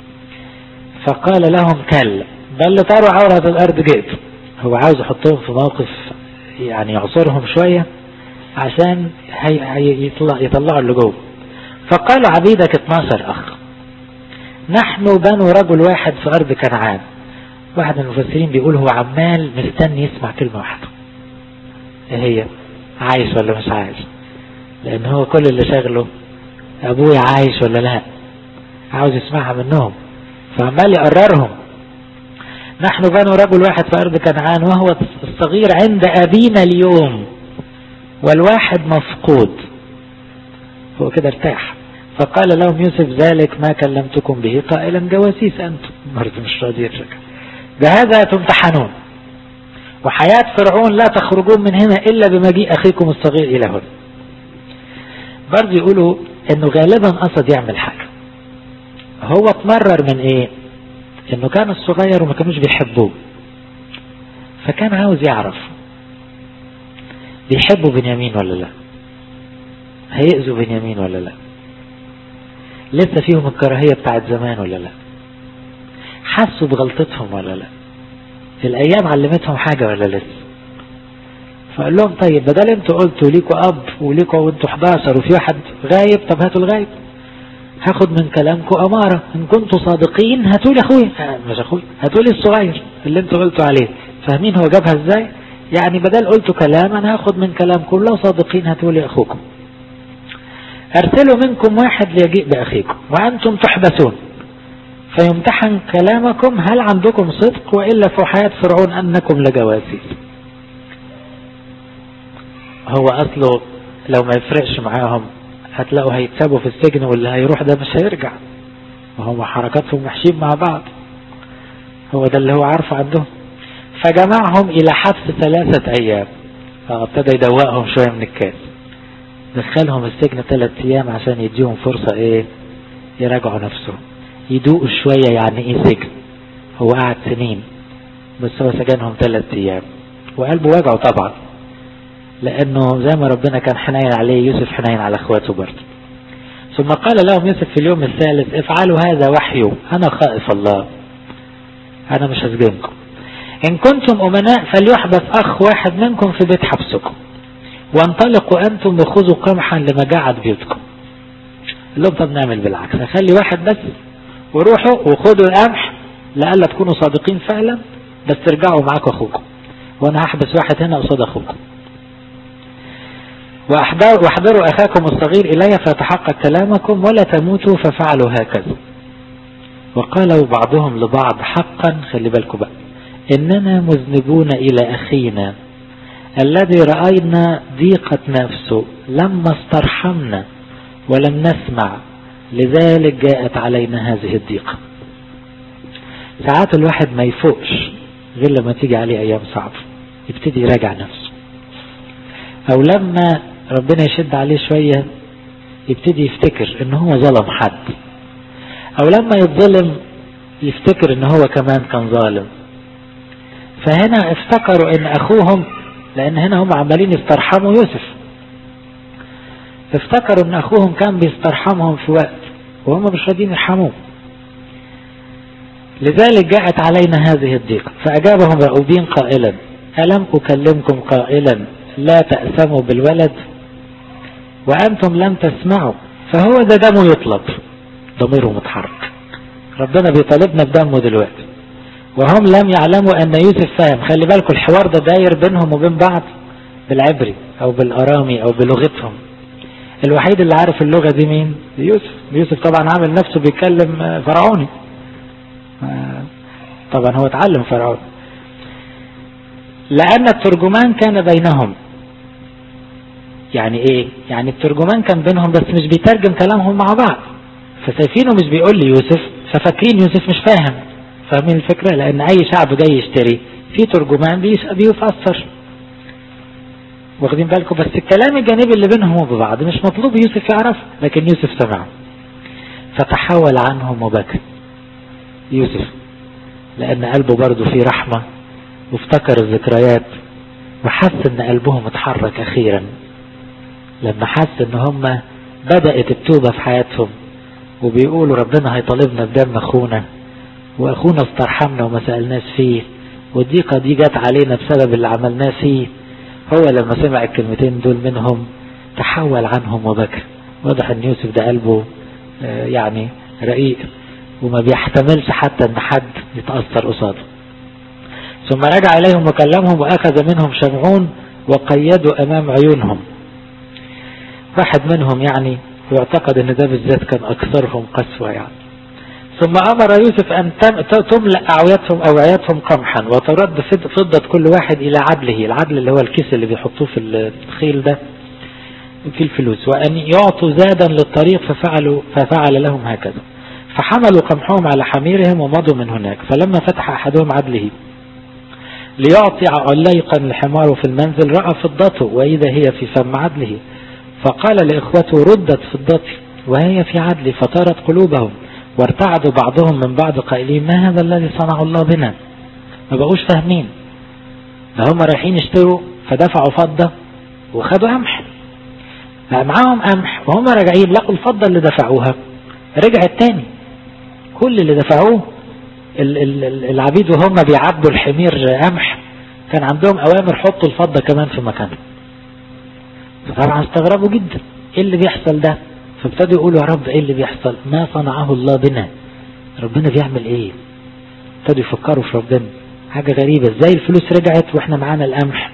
Speaker 1: فقال لهم كلا بل تروا عورة الارض جئت هو عاوز يحطهم في موقف يعني يعصرهم شوية عشان هي هي يطلع يطلعوا اللي جوه فقالوا عبيدك 12 اخ نحن بنو رجل واحد في ارض كنعان واحد من المفسرين بيقول هو عمال مستني يسمع كلمة واحدة ايه هي عايش ولا مش عايش لان هو كل اللي شغله ابوي عايش ولا لا عاوز يسمعها منهم فعمال يقررهم نحن بنو رجل واحد في ارض كنعان وهو الصغير عند أبينا اليوم والواحد مفقود هو كده ارتاح فقال لهم يوسف ذلك ما كلمتكم به قائلا جواسيس أنتم برضه مش راضي يرجع بهذا تمتحنون وحياة فرعون لا تخرجون من هنا إلا بمجيء أخيكم الصغير إلى هنا برضه يقولوا انه غالبا قصد يعمل حاجة هو اتمرر من ايه انه كان الصغير وما كانوش بيحبوه فكان عاوز يعرف بيحبوا بنيامين ولا لا هيأذوا بنيامين ولا لا لسه فيهم الكراهية بتاعت زمان ولا لا حسوا بغلطتهم ولا لا الأيام علمتهم حاجة ولا لسه فقال لهم طيب بدل انتوا قلتوا ليكوا أب وليكوا وانتوا 11 وفي واحد غايب طب هاتوا الغايب هاخد من كلامكم أمارة إن كنتوا صادقين هاتوا لي أخوي آه مش أخوي هاتوا لي الصغير اللي انتوا قلتوا عليه فاهمين هو جابها ازاي يعني بدل قلتوا كلام أنا هاخد من كلامكم لو صادقين هاتوا لي أخوكم أرسلوا منكم واحد ليجيء بأخيكم وأنتم تحبسون فيمتحن كلامكم هل عندكم صدق وإلا في حياة فرعون أنكم لجواسيس هو أصله لو ما يفرقش معاهم هتلاقوا هيتسابوا في السجن واللي هيروح ده مش هيرجع وهم حركاتهم محشين مع بعض هو ده اللي هو عارفه عندهم فجمعهم إلى حبس ثلاثة أيام فابتدى يدوقهم شوية من الكاس دخلهم السجن ثلاث أيام عشان يديهم فرصة إيه يراجعوا نفسهم يدوقوا شوية يعني إيه سجن هو قعد سنين بس هو سجنهم ثلاث أيام وقلبه وجعه طبعا لأنه زي ما ربنا كان حنين عليه يوسف حنين على أخواته برضه ثم قال لهم يوسف في اليوم الثالث افعلوا هذا وحي أنا خائف الله أنا مش هسجنكم إن كنتم أمناء فليحبس أخ واحد منكم في بيت حبسكم وانطلقوا أنتم وخذوا قمحا لمجاعة بيوتكم لهم طب نعمل بالعكس هخلي واحد بس وروحوا وخذوا القمح لألا تكونوا صادقين فعلا بس ترجعوا معاكم أخوكم وأنا هحبس واحد هنا قصاد أخوكم واحضروا أخاكم الصغير إلي فيتحقق كلامكم ولا تموتوا ففعلوا هكذا وقالوا بعضهم لبعض حقا خلي بالكم بقى إننا مذنبون إلى أخينا الذي رأينا ضيقة نفسه لما استرحمنا ولم نسمع لذلك جاءت علينا هذه الضيقة ساعات الواحد ما يفوقش غير لما تيجي عليه أيام صعبة يبتدي يراجع نفسه أو لما ربنا يشد عليه شوية يبتدي يفتكر ان هو ظلم حد او لما يتظلم يفتكر ان هو كمان كان ظالم فهنا افتكروا ان اخوهم لان هنا هم عمالين يسترحموا يوسف افتكروا ان اخوهم كان بيسترحمهم في وقت وهم مش راضيين يرحموه لذلك جاءت علينا هذه الضيقة فأجابهم رأوبين قائلا ألم أكلمكم قائلا لا تأسموا بالولد وأنتم لم تسمعوا فهو ده دمه يطلب ضميره متحرك ربنا بيطالبنا بدمه دلوقتي وهم لم يعلموا أن يوسف فاهم خلي بالكم الحوار ده داير بينهم وبين بعض بالعبري أو بالأرامي أو بلغتهم الوحيد اللي عارف اللغة دي مين يوسف يوسف طبعا عامل نفسه بيتكلم فرعوني طبعا هو اتعلم فرعون لأن الترجمان كان بينهم يعني ايه يعني الترجمان كان بينهم بس مش بيترجم كلامهم مع بعض فسيفينه مش بيقول لي يوسف ففاكرين يوسف مش فاهم فاهمين الفكرة لان اي شعب جاي يشتري في ترجمان بيفسر واخدين بالكم بس الكلام الجانبي اللي بينهم وبعض مش مطلوب يوسف يعرف لكن يوسف سمعه فتحول عنهم وبكى يوسف لان قلبه برضه فيه رحمة وافتكر الذكريات وحس ان قلبهم اتحرك اخيرا لما حس ان هم بدأت التوبة في حياتهم وبيقولوا ربنا هيطالبنا بدم اخونا واخونا استرحمنا وما سألناش فيه والضيقة دي جت علينا بسبب اللي عملناه فيه هو لما سمع الكلمتين دول منهم تحول عنهم وبكى واضح ان يوسف ده قلبه يعني رقيق وما بيحتملش حتى ان حد يتأثر قصاده ثم رجع إليهم وكلمهم وأخذ منهم شمعون وقيدوا أمام عيونهم واحد منهم يعني ويعتقد ان ده بالذات كان اكثرهم قسوة يعني ثم أمر يوسف أن تملأ أعويتهم أوعيتهم قمحا وترد فضة كل واحد إلى عدله العدل اللي هو الكيس اللي بيحطوه في الخيل ده في الفلوس وأن يعطوا زادا للطريق ففعلوا ففعل لهم هكذا فحملوا قمحهم على حميرهم ومضوا من هناك فلما فتح أحدهم عدله ليعطي عليقا الحمار في المنزل رأى فضته وإذا هي في فم عدله فقال لإخوته ردت فضتي وهي في عدلي فطارت قلوبهم وارتعدوا بعضهم من بعض قائلين ما هذا الذي صنعه الله بنا ما بقوش فاهمين ده هم رايحين يشتروا فدفعوا فضة وخدوا قمح معاهم قمح وهم راجعين لقوا الفضة اللي دفعوها رجعت تاني كل اللي دفعوه العبيد وهم بيعبوا الحمير قمح كان عندهم اوامر حطوا الفضة كمان في مكانها فطبعا استغربوا جدا ايه اللي بيحصل ده فابتدوا يقولوا يا رب ايه اللي بيحصل ما صنعه الله بنا ربنا بيعمل ايه ابتدوا يفكروا في ربنا حاجة غريبة ازاي الفلوس رجعت واحنا معانا القمح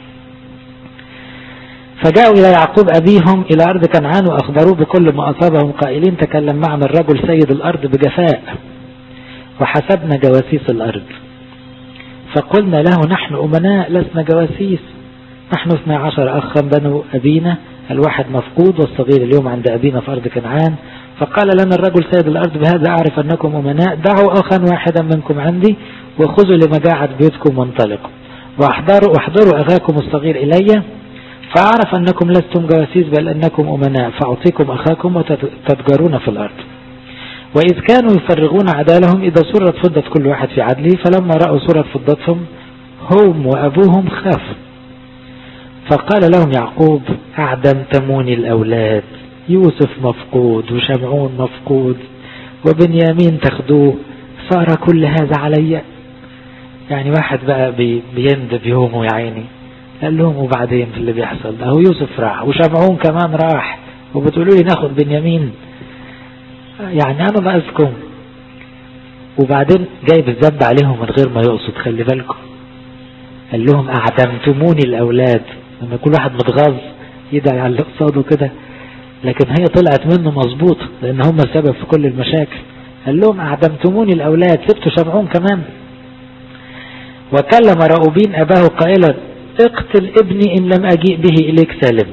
Speaker 1: فجاءوا إلى يعقوب أبيهم إلى أرض كنعان وأخبروه بكل ما أصابهم قائلين تكلم معنا الرجل سيد الأرض بجفاء وحسبنا جواسيس الأرض فقلنا له نحن أمناء لسنا جواسيس نحن اثنا عشر أخا بنو أبينا الواحد مفقود والصغير اليوم عند أبينا في أرض كنعان فقال لنا الرجل سيد الأرض بهذا أعرف أنكم أمناء دعوا أخا واحدا منكم عندي وخذوا لمجاعة بيوتكم وانطلقوا واحضروا, واحضروا أخاكم الصغير إلي فأعرف أنكم لستم جواسيس بل أنكم أمناء فأعطيكم أخاكم وتتجرون في الأرض وإذ كانوا يفرغون عدالهم إذا سرت فضة كل واحد في عدله فلما رأوا سرت فضتهم هم وأبوهم خافوا فقال لهم يعقوب أعدمتموني الأولاد يوسف مفقود وشمعون مفقود وبنيامين تاخدوه صار كل هذا علي يعني واحد بقى بيندب يومه يا عيني قال لهم وبعدين في اللي بيحصل ده هو يوسف راح وشمعون كمان راح وبتقولوا لي ناخد بنيامين يعني انا ناقصكم وبعدين جايب الذنب عليهم من غير ما يقصد خلي بالكم قال لهم اعدمتموني الاولاد لما كل واحد متغاظ يدعي على اللي قصاده كده لكن هي طلعت منه مظبوطه لان هم السبب في كل المشاكل قال لهم اعدمتموني الاولاد سبتوا شمعون كمان وكلم راؤوبين اباه قائلا اقتل ابني ان لم اجيء به اليك سالم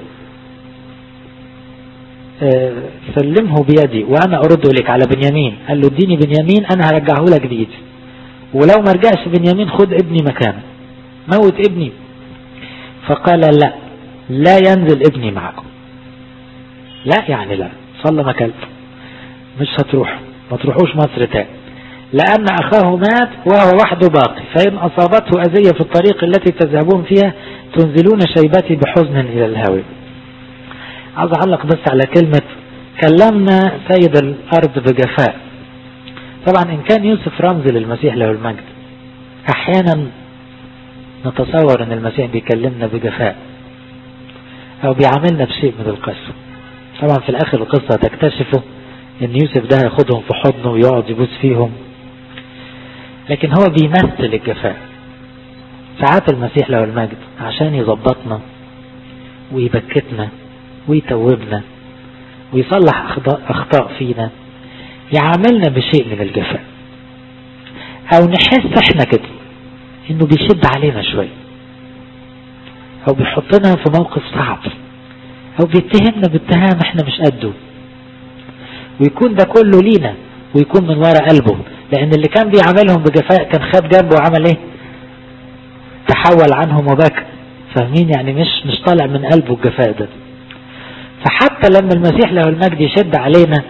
Speaker 1: سلمه بيدي وانا ارد لك على بنيامين قال له اديني بنيامين انا هرجعه لك بايدي ولو ما رجعش بنيامين خد ابني مكانه موت ابني فقال لا لا ينزل ابني معكم لا يعني لا صلى مكانته مش هتروح ما تروحوش مصر تاني لأن أخاه مات وهو وحده باقي فإن أصابته أذية في الطريق التي تذهبون فيها تنزلون شيبتي بحزن إلى الهاوي عاوز أعلق بس على كلمة كلمنا سيد الأرض بجفاء طبعا إن كان يوسف رمز للمسيح له المجد أحيانا نتصور أن المسيح بيكلمنا بجفاء أو بيعاملنا بشيء من القسوة طبعا في الآخر القصة تكتشفوا أن يوسف ده ياخدهم في حضنه ويقعد يبوس فيهم لكن هو بيمثل الجفاء ساعات المسيح له المجد عشان يظبطنا ويبكتنا ويتوبنا ويصلح أخطاء, أخطاء فينا يعاملنا بشيء من الجفاء أو نحس احنا كده انه بيشد علينا شوية او بيحطنا في موقف صعب او بيتهمنا باتهام احنا مش قده ويكون ده كله لينا ويكون من ورا قلبه لان اللي كان بيعاملهم بجفاء كان خد جنبه وعمل ايه تحول عنهم وبكى فاهمين يعني مش مش طالع من قلبه الجفاء ده فحتى لما المسيح له المجد يشد علينا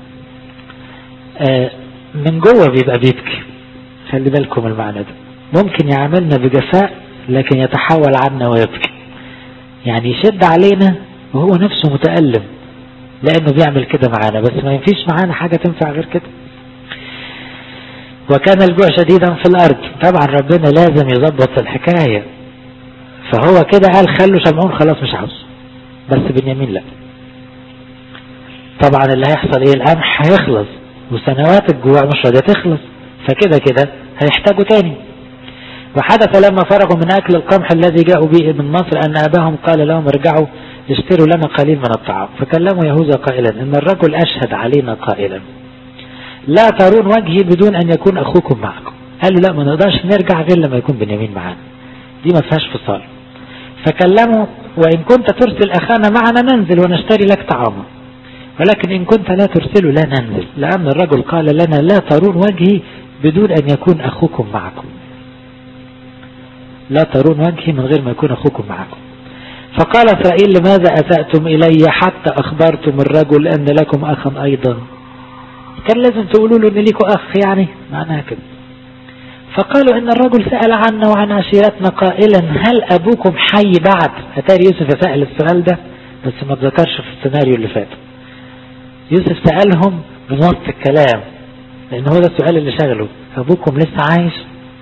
Speaker 1: آه من جوه بيبقى بيبكي خلي بالكم المعنى ده ممكن يعاملنا بجفاء لكن يتحول عنا ويبكي يعني يشد علينا وهو نفسه متألم لأنه بيعمل كده معانا بس ما ينفيش معانا حاجة تنفع غير كده وكان الجوع شديدا في الأرض طبعا ربنا لازم يظبط الحكاية فهو كده قال خلوا شمعون خلاص مش عاوز بس بنيامين لا طبعا اللي هيحصل ايه القمح هيخلص وسنوات الجوع مش راضيه تخلص فكده كده هيحتاجوا تاني وحدث لما فرغوا من أكل القمح الذي جاءوا به من مصر أن أباهم قال لهم ارجعوا اشتروا لنا قليل من الطعام فكلموا يهوذا قائلا إن الرجل أشهد علينا قائلا لا ترون وجهي بدون أن يكون أخوكم معكم قال له لا ما نقدرش نرجع غير لما يكون بنيامين معانا دي ما فيهاش فصال فكلموا وإن كنت ترسل أخانا معنا ننزل ونشتري لك طعاما ولكن إن كنت لا ترسله لا ننزل لأن الرجل قال لنا لا ترون وجهي بدون أن يكون أخوكم معكم لا ترون وجهي من غير ما يكون أخوكم معكم فقال إسرائيل لماذا أسأتم إلي حتى أخبرتم الرجل أن لكم أخا أيضا كان لازم تقولوا له أن ليكوا أخ يعني معناها كده فقالوا إن الرجل سأل عنا وعن عشيرتنا قائلا هل أبوكم حي بعد أتاري يوسف سأل السؤال ده بس ما تذكرش في السيناريو اللي فات يوسف سألهم من وسط الكلام لأن هو ده السؤال اللي شغله أبوكم لسه عايش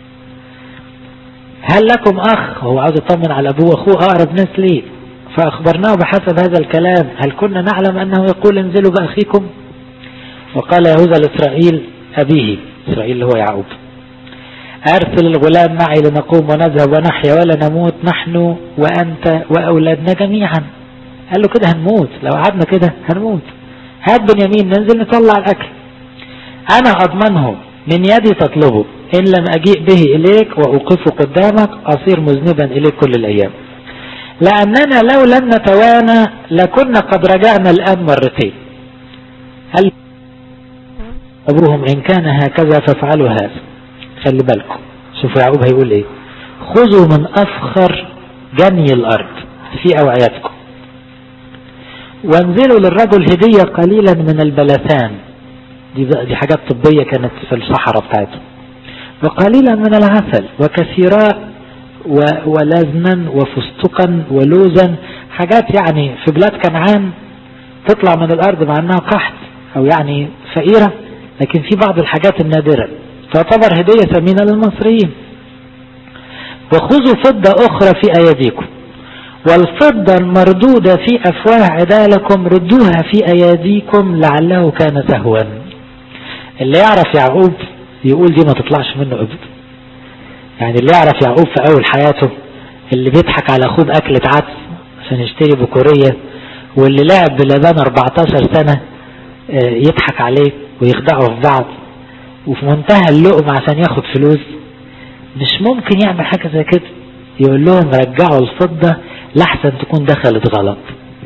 Speaker 1: هل لكم أخ هو عاوز يطمن على أبوه وأخوه أقرب ناس ليه فأخبرناه بحسب هذا الكلام هل كنا نعلم أنه يقول انزلوا بأخيكم وقال يهوذا لإسرائيل أبيه إسرائيل اللي هو يعقوب أرسل الغلام معي لنقوم ونذهب ونحيا ولا نموت نحن وأنت وأولادنا جميعا قال له كده هنموت لو قعدنا كده هنموت هات بنيامين ننزل نطلع الأكل أنا أضمنه من يدي تطلبه إن لم أجيء به إليك وأوقفه قدامك أصير مذنبا إليك كل الأيام لأننا لو لم نتوانى لكنا قد رجعنا الآن مرتين هل أبوهم إن كان هكذا فافعلوا هذا خلي بالكم شوفوا يعقوب هيقول إيه خذوا من أفخر جني الأرض في أوعيتكم وانزلوا للرجل هدية قليلا من البلسان دي, دي حاجات طبية كانت في الصحراء بتاعتهم وقليلا من العسل وكثيراء ولازما وفستقا ولوزا حاجات يعني في بلاد كنعان تطلع من الأرض مع أنها قحط أو يعني فقيرة لكن في بعض الحاجات النادرة تعتبر هدية ثمينة للمصريين وخذوا فضة أخرى في أيديكم والفضة المردودة في أفواه عدالكم ردوها في أيديكم لعله كان سهوا اللي يعرف يعقوب يقول دي ما تطلعش منه أبدا يعني اللي يعرف يعقوب في أول حياته اللي بيضحك على أخوه بأكلة عدس عشان يشتري بكورية واللي لعب بلبان 14 سنة يضحك عليه ويخدعه في بعض وفي منتهى اللقم عشان ياخد فلوس مش ممكن يعمل حاجة زي كده يقول لهم رجعوا الفضة لحسن تكون دخلت غلط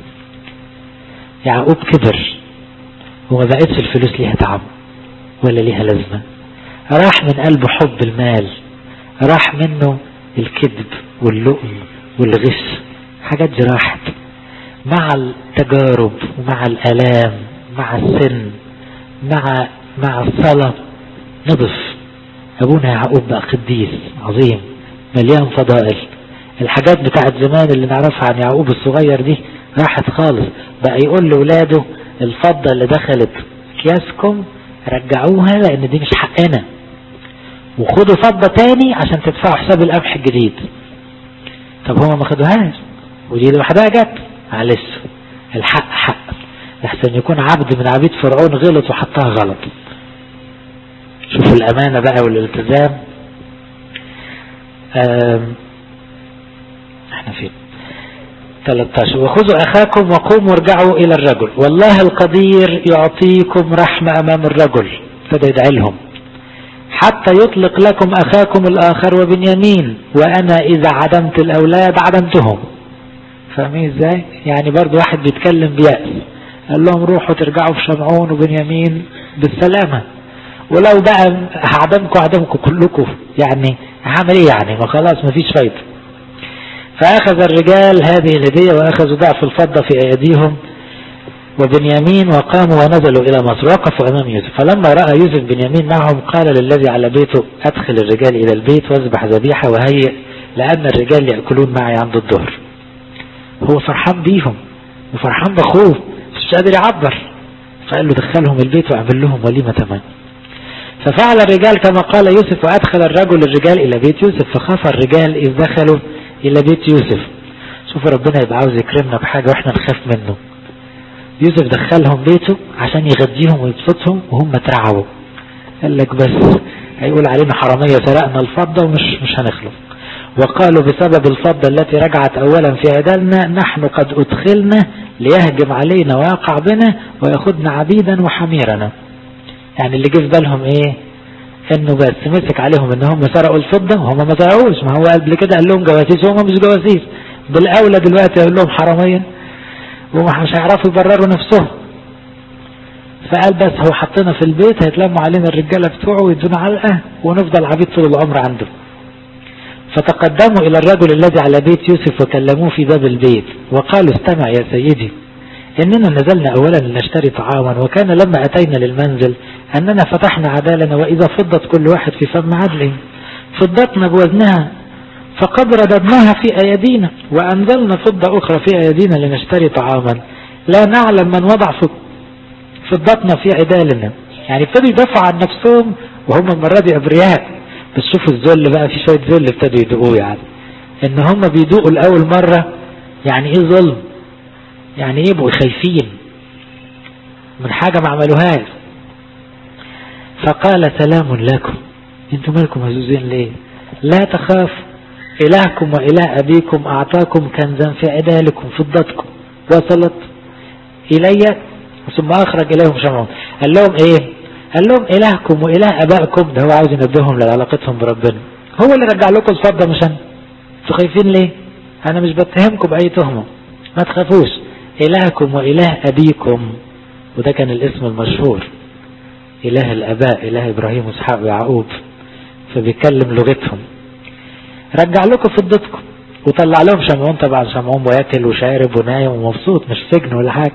Speaker 1: يعقوب كبر وما بقتش الفلوس ليها طعم ولا ليها لازمة راح من قلبه حب المال راح منه الكذب واللؤم والغش حاجات دي راحت مع التجارب ومع الآلام مع السن مع مع الصلاة نضف أبونا يعقوب بقى قديس عظيم مليان فضائل الحاجات بتاعت زمان اللي نعرفها عن يعقوب الصغير دي راحت خالص بقى يقول لأولاده الفضة اللي دخلت أكياسكم رجعوها لأن دي مش حقنا وخدوا فضة تاني عشان تدفعوا حساب القمح الجديد طب هما ما خدوهاش ودي لوحدها جت معلش الحق حق لحسن يكون عبد من عبيد فرعون غلط وحطها غلط شوفوا الأمانة بقى والالتزام احنا فين 13 وخذوا أخاكم وقوموا ارجعوا إلى الرجل والله القدير يعطيكم رحمة أمام الرجل ابتدى يدعي لهم حتى يطلق لكم أخاكم الآخر وبنيامين وأنا إذا عدمت الأولاد عدمتهم فاهمين ازاي يعني برضو واحد بيتكلم بيأس قال لهم روحوا ترجعوا في شمعون وبنيامين بالسلامة ولو بقى هعدمكم هعدمكم كلكم يعني هعمل ايه يعني ما خلاص ما فيش فايدة فأخذ الرجال هذه الهدية وأخذوا ضعف الفضة في أيديهم وبنيامين وقاموا ونزلوا إلى مصر وقفوا أمام يوسف فلما رأى يوسف بنيامين معهم قال للذي على بيته أدخل الرجال إلى البيت واذبح ذبيحة وهيئ لأن الرجال يأكلون معي عند الظهر هو فرحان بيهم وفرحان بأخوه مش قادر يعبر فقال له دخلهم البيت واعمل لهم وليمة تمام ففعل الرجال كما قال يوسف وأدخل الرجل الرجال إلى بيت يوسف فخاف الرجال إذ دخلوا إلى بيت يوسف شوفوا ربنا يبقى عاوز يكرمنا بحاجة وإحنا نخاف منه يوسف دخلهم بيته عشان يغديهم ويبسطهم وهم ترعبوا قال لك بس هيقول علينا حرامية سرقنا الفضة ومش مش هنخلص وقالوا بسبب الفضة التي رجعت أولا في عدالنا نحن قد أدخلنا ليهجم علينا ويقع بنا ويأخذنا عبيدا وحميرنا يعني اللي جه في بالهم ايه انه بس مسك عليهم ان هم سرقوا الفضة وهم ما سرقوش ما هو قبل كده قال لهم جواسيس وهم مش جواسيس بالاولى دلوقتي يقول لهم حرامية ومش هيعرفوا يبرروا نفسهم فقال بس هو حطينا في البيت هيتلموا علينا الرجالة بتوعه ويدونا علقة ونفضل عبيد طول العمر عنده فتقدموا إلى الرجل الذي على بيت يوسف وكلموه في باب البيت وقالوا استمع يا سيدي إننا نزلنا أولا لنشتري طعاما وكان لما أتينا للمنزل أننا فتحنا عدالنا وإذا فضت كل واحد في فم عدله فضتنا بوزنها فقد رددناها في أيدينا وأنزلنا فضة أخرى في أيدينا لنشتري طعاما لا نعلم من وضع فضتنا في عدالنا يعني ابتدوا يدافعوا عن نفسهم وهم المرة دي أبرياء بس شوفوا الذل بقى في شوية ذل ابتدوا يدوقوه يعني ان هم بيدوقوا لأول مرة يعني ايه ظلم يعني ايه يبقوا خايفين من حاجة ما عملوهاش فقال سلام لكم انتم مالكم هزوزين ليه لا تخافوا إلهكم وإله أبيكم أعطاكم كنزا في عدالكم فضتكم وصلت إلي ثم أخرج إليهم شمعون قال لهم إيه قال لهم إلهكم وإله أبائكم ده هو عاوز ينبههم لعلاقتهم بربنا هو اللي رجع لكم الفضة مش أنا انتوا خايفين ليه أنا مش بتهمكم بأي تهمة ما تخافوش إلهكم وإله أبيكم وده كان الاسم المشهور إله الأباء إله إبراهيم وإسحاق ويعقوب فبيتكلم لغتهم رجع لكم فضتكم وطلع لهم شمعون طبعا شمعون وياكل وشارب ونايم ومبسوط مش سجن ولا حاجة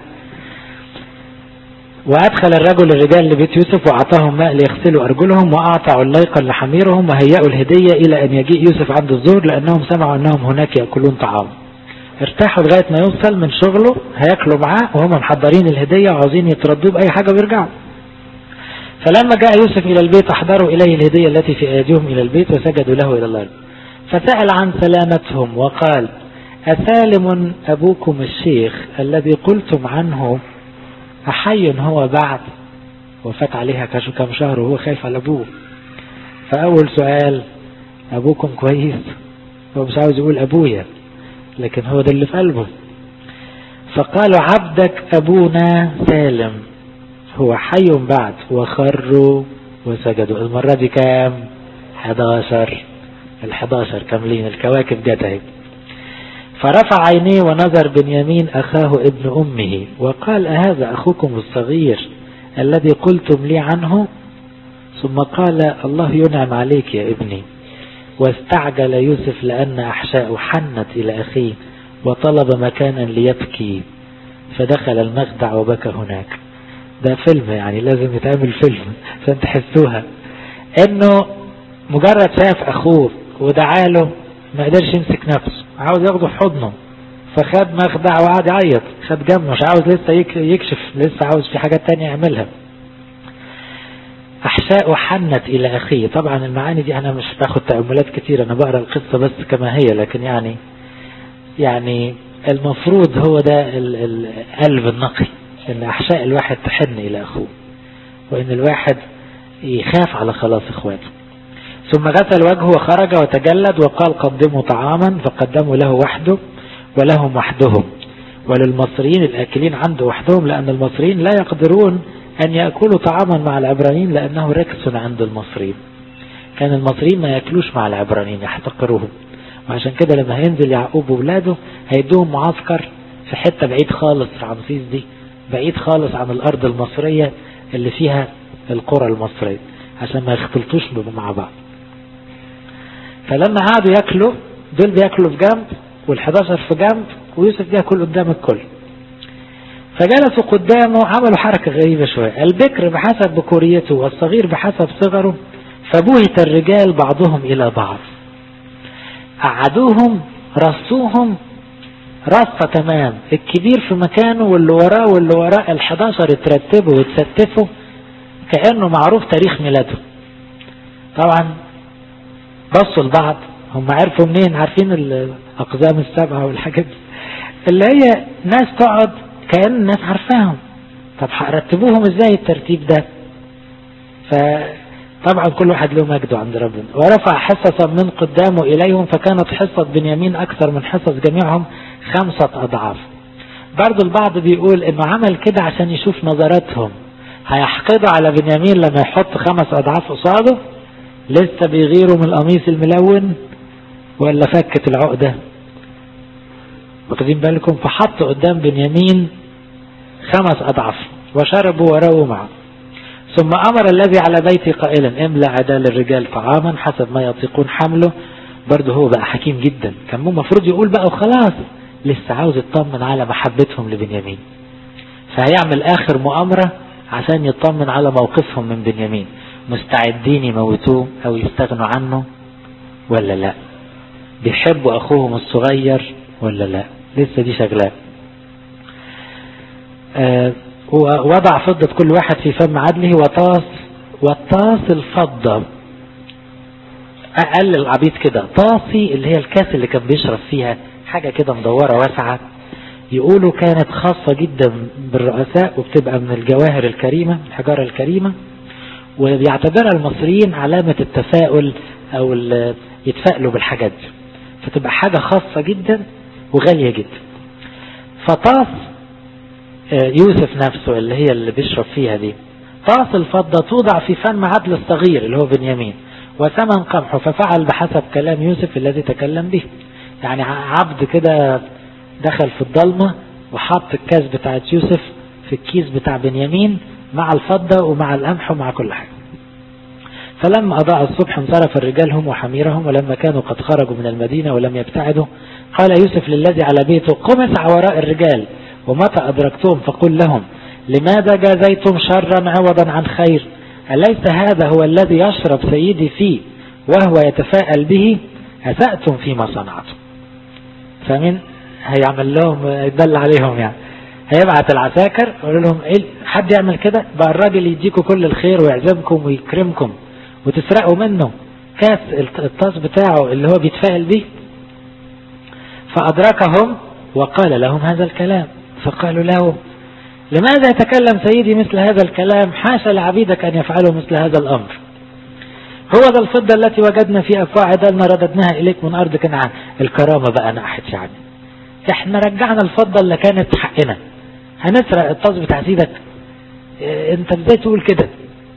Speaker 1: وأدخل الرجل الرجال لبيت يوسف وأعطاهم ماء ليغسلوا أرجلهم وأعطى عليقا لحميرهم وهيأوا الهدية إلى أن يجيء يوسف عند الظهر لأنهم سمعوا أنهم هناك يأكلون طعام ارتاحوا لغاية ما يوصل من شغله هياكلوا معاه وهم محضرين الهدية وعاوزين يتردوا بأي حاجة ويرجعوا فلما جاء يوسف إلى البيت أحضروا إليه الهدية التي في أيديهم إلى البيت وسجدوا له إلى الأرض فسأل عن سلامتهم وقال أسالم أبوكم الشيخ الذي قلتم عنه أحي هو بعد وفات عليها كم شهر وهو خايف على أبوه فأول سؤال أبوكم كويس هو مش عاوز يقول أبويا لكن هو ده اللي في قلبه فقالوا عبدك أبونا سالم هو حي بعد وخروا وسجدوا المرة دي كام 11 ال 11 كاملين الكواكب جت اهي فرفع عينيه ونظر بنيامين أخاه ابن أمه وقال أهذا أخوكم الصغير الذي قلتم لي عنه ثم قال الله ينعم عليك يا ابني واستعجل يوسف لأن أحشاء حنت إلى أخيه وطلب مكانا ليبكي فدخل المخدع وبكى هناك ده فيلم يعني لازم يتعمل فيلم عشان تحسوها انه مجرد شاف اخوه ودعاله ما قدرش يمسك نفسه عاوز ياخده في حضنه فخد مخدع وقعد يعيط خد جنبه مش عاوز لسه يكشف لسه عاوز في حاجات تانية يعملها أحشاء حنت إلى أخيه طبعا المعاني دي أنا مش باخد تأملات كتير أنا بقرأ القصة بس كما هي لكن يعني يعني المفروض هو ده القلب النقي ان احشاء الواحد تحن الى اخوه وان الواحد يخاف على خلاص اخواته ثم غسل وجهه وخرج وتجلد وقال قدموا طعاما فقدموا له وحده ولهم وحدهم وللمصريين الاكلين عنده وحدهم لان المصريين لا يقدرون ان ياكلوا طعاما مع العبرانيين لانه ركس عند المصريين كان المصريين ما ياكلوش مع العبرانيين يحتقروهم وعشان كده لما هينزل يعقوب وولاده هيدوهم معسكر في حتة بعيد خالص رمسيس دي بعيد خالص عن الأرض المصرية اللي فيها القرى المصرية عشان ما يختلطوش مع بعض فلما قعدوا ياكلوا دول بياكلوا في جنب وال11 في جنب ويوسف بياكل قدام الكل فجلسوا قدامه عملوا حركة غريبة شوية البكر بحسب بكوريته والصغير بحسب صغره فبهت الرجال بعضهم إلى بعض قعدوهم رصوهم رصة تمام الكبير في مكانه واللي وراه واللي وراه ال11 اترتبوا واتستفوا كأنه معروف تاريخ ميلاده طبعا بصوا لبعض هم عرفوا منين عارفين الأقزام السبعة والحاجات دي اللي هي ناس تقعد كأن الناس عارفاهم طب رتبوهم ازاي الترتيب ده فطبعا كل واحد له مجده عند ربنا ورفع حصصا من قدامه إليهم فكانت حصة بنيامين أكثر من حصص جميعهم خمسة أضعاف برضو البعض بيقول انه عمل كده عشان يشوف نظراتهم هيحقدوا على بنيامين لما يحط خمس أضعاف قصاده لسه بيغيروا من القميص الملون ولا فكت العقدة واخدين بالكم فحط قدام بنيامين خمس أضعاف وشربوا ورووا معه ثم أمر الذي على بيتي قائلا املأ عدال الرجال طعاما حسب ما يطيقون حمله برضه هو بقى حكيم جدا كان مو المفروض يقول بقى وخلاص لسه عاوز يطمن على محبتهم لبنيامين فهيعمل آخر مؤامرة عشان يطمن على موقفهم من بنيامين مستعدين يموتوه أو يستغنوا عنه ولا لا بيحبوا أخوهم الصغير ولا لا لسه دي شغلات آه ووضع فضة كل واحد في فم عدله وطاس وطاس الفضة أقل العبيد كده طاسي اللي هي الكاس اللي كان بيشرب فيها حاجة كده مدورة واسعة يقولوا كانت خاصة جدا بالرؤساء وبتبقى من الجواهر الكريمة الحجارة الكريمة وبيعتبرها المصريين علامة التفاؤل أو يتفائلوا بالحاجات دي فتبقى حاجة خاصة جدا وغالية جدا فطاس يوسف نفسه اللي هي اللي بيشرب فيها دي طاس الفضة توضع في فم عدل الصغير اللي هو بنيامين وثمن قمحه ففعل بحسب كلام يوسف الذي تكلم به يعني عبد كده دخل في الضلمة وحط الكاس بتاعت يوسف في الكيس بتاع بنيامين مع الفضة ومع القمح ومع كل حاجة فلما أضاع الصبح انصرف الرجال هم وحميرهم ولما كانوا قد خرجوا من المدينة ولم يبتعدوا قال يوسف للذي على بيته قم اسعى وراء الرجال ومتى أدركتهم فقل لهم لماذا جازيتم شرا عوضا عن خير أليس هذا هو الذي يشرب سيدي فيه وهو يتفاءل به أسأتم فيما صنعتم فمن هيعمل لهم يدل عليهم يعني هيبعت العساكر يقول لهم إيه حد يعمل كده بقى الراجل يديكم كل الخير ويعزمكم ويكرمكم وتسرقوا منه كاس الطاس بتاعه اللي هو بيتفائل به فأدركهم وقال لهم هذا الكلام فقالوا له لماذا يتكلم سيدي مثل هذا الكلام حاشا لعبيدك أن يفعلوا مثل هذا الأمر هو ذا الفضة التي وجدنا في أفواه عدلنا رددناها إليك من أرض كنعان الكرامة بقى ناحية شعبي احنا رجعنا الفضة اللي كانت حقنا هنسرق الطاس بتاع سيدك اه انت ازاي تقول كده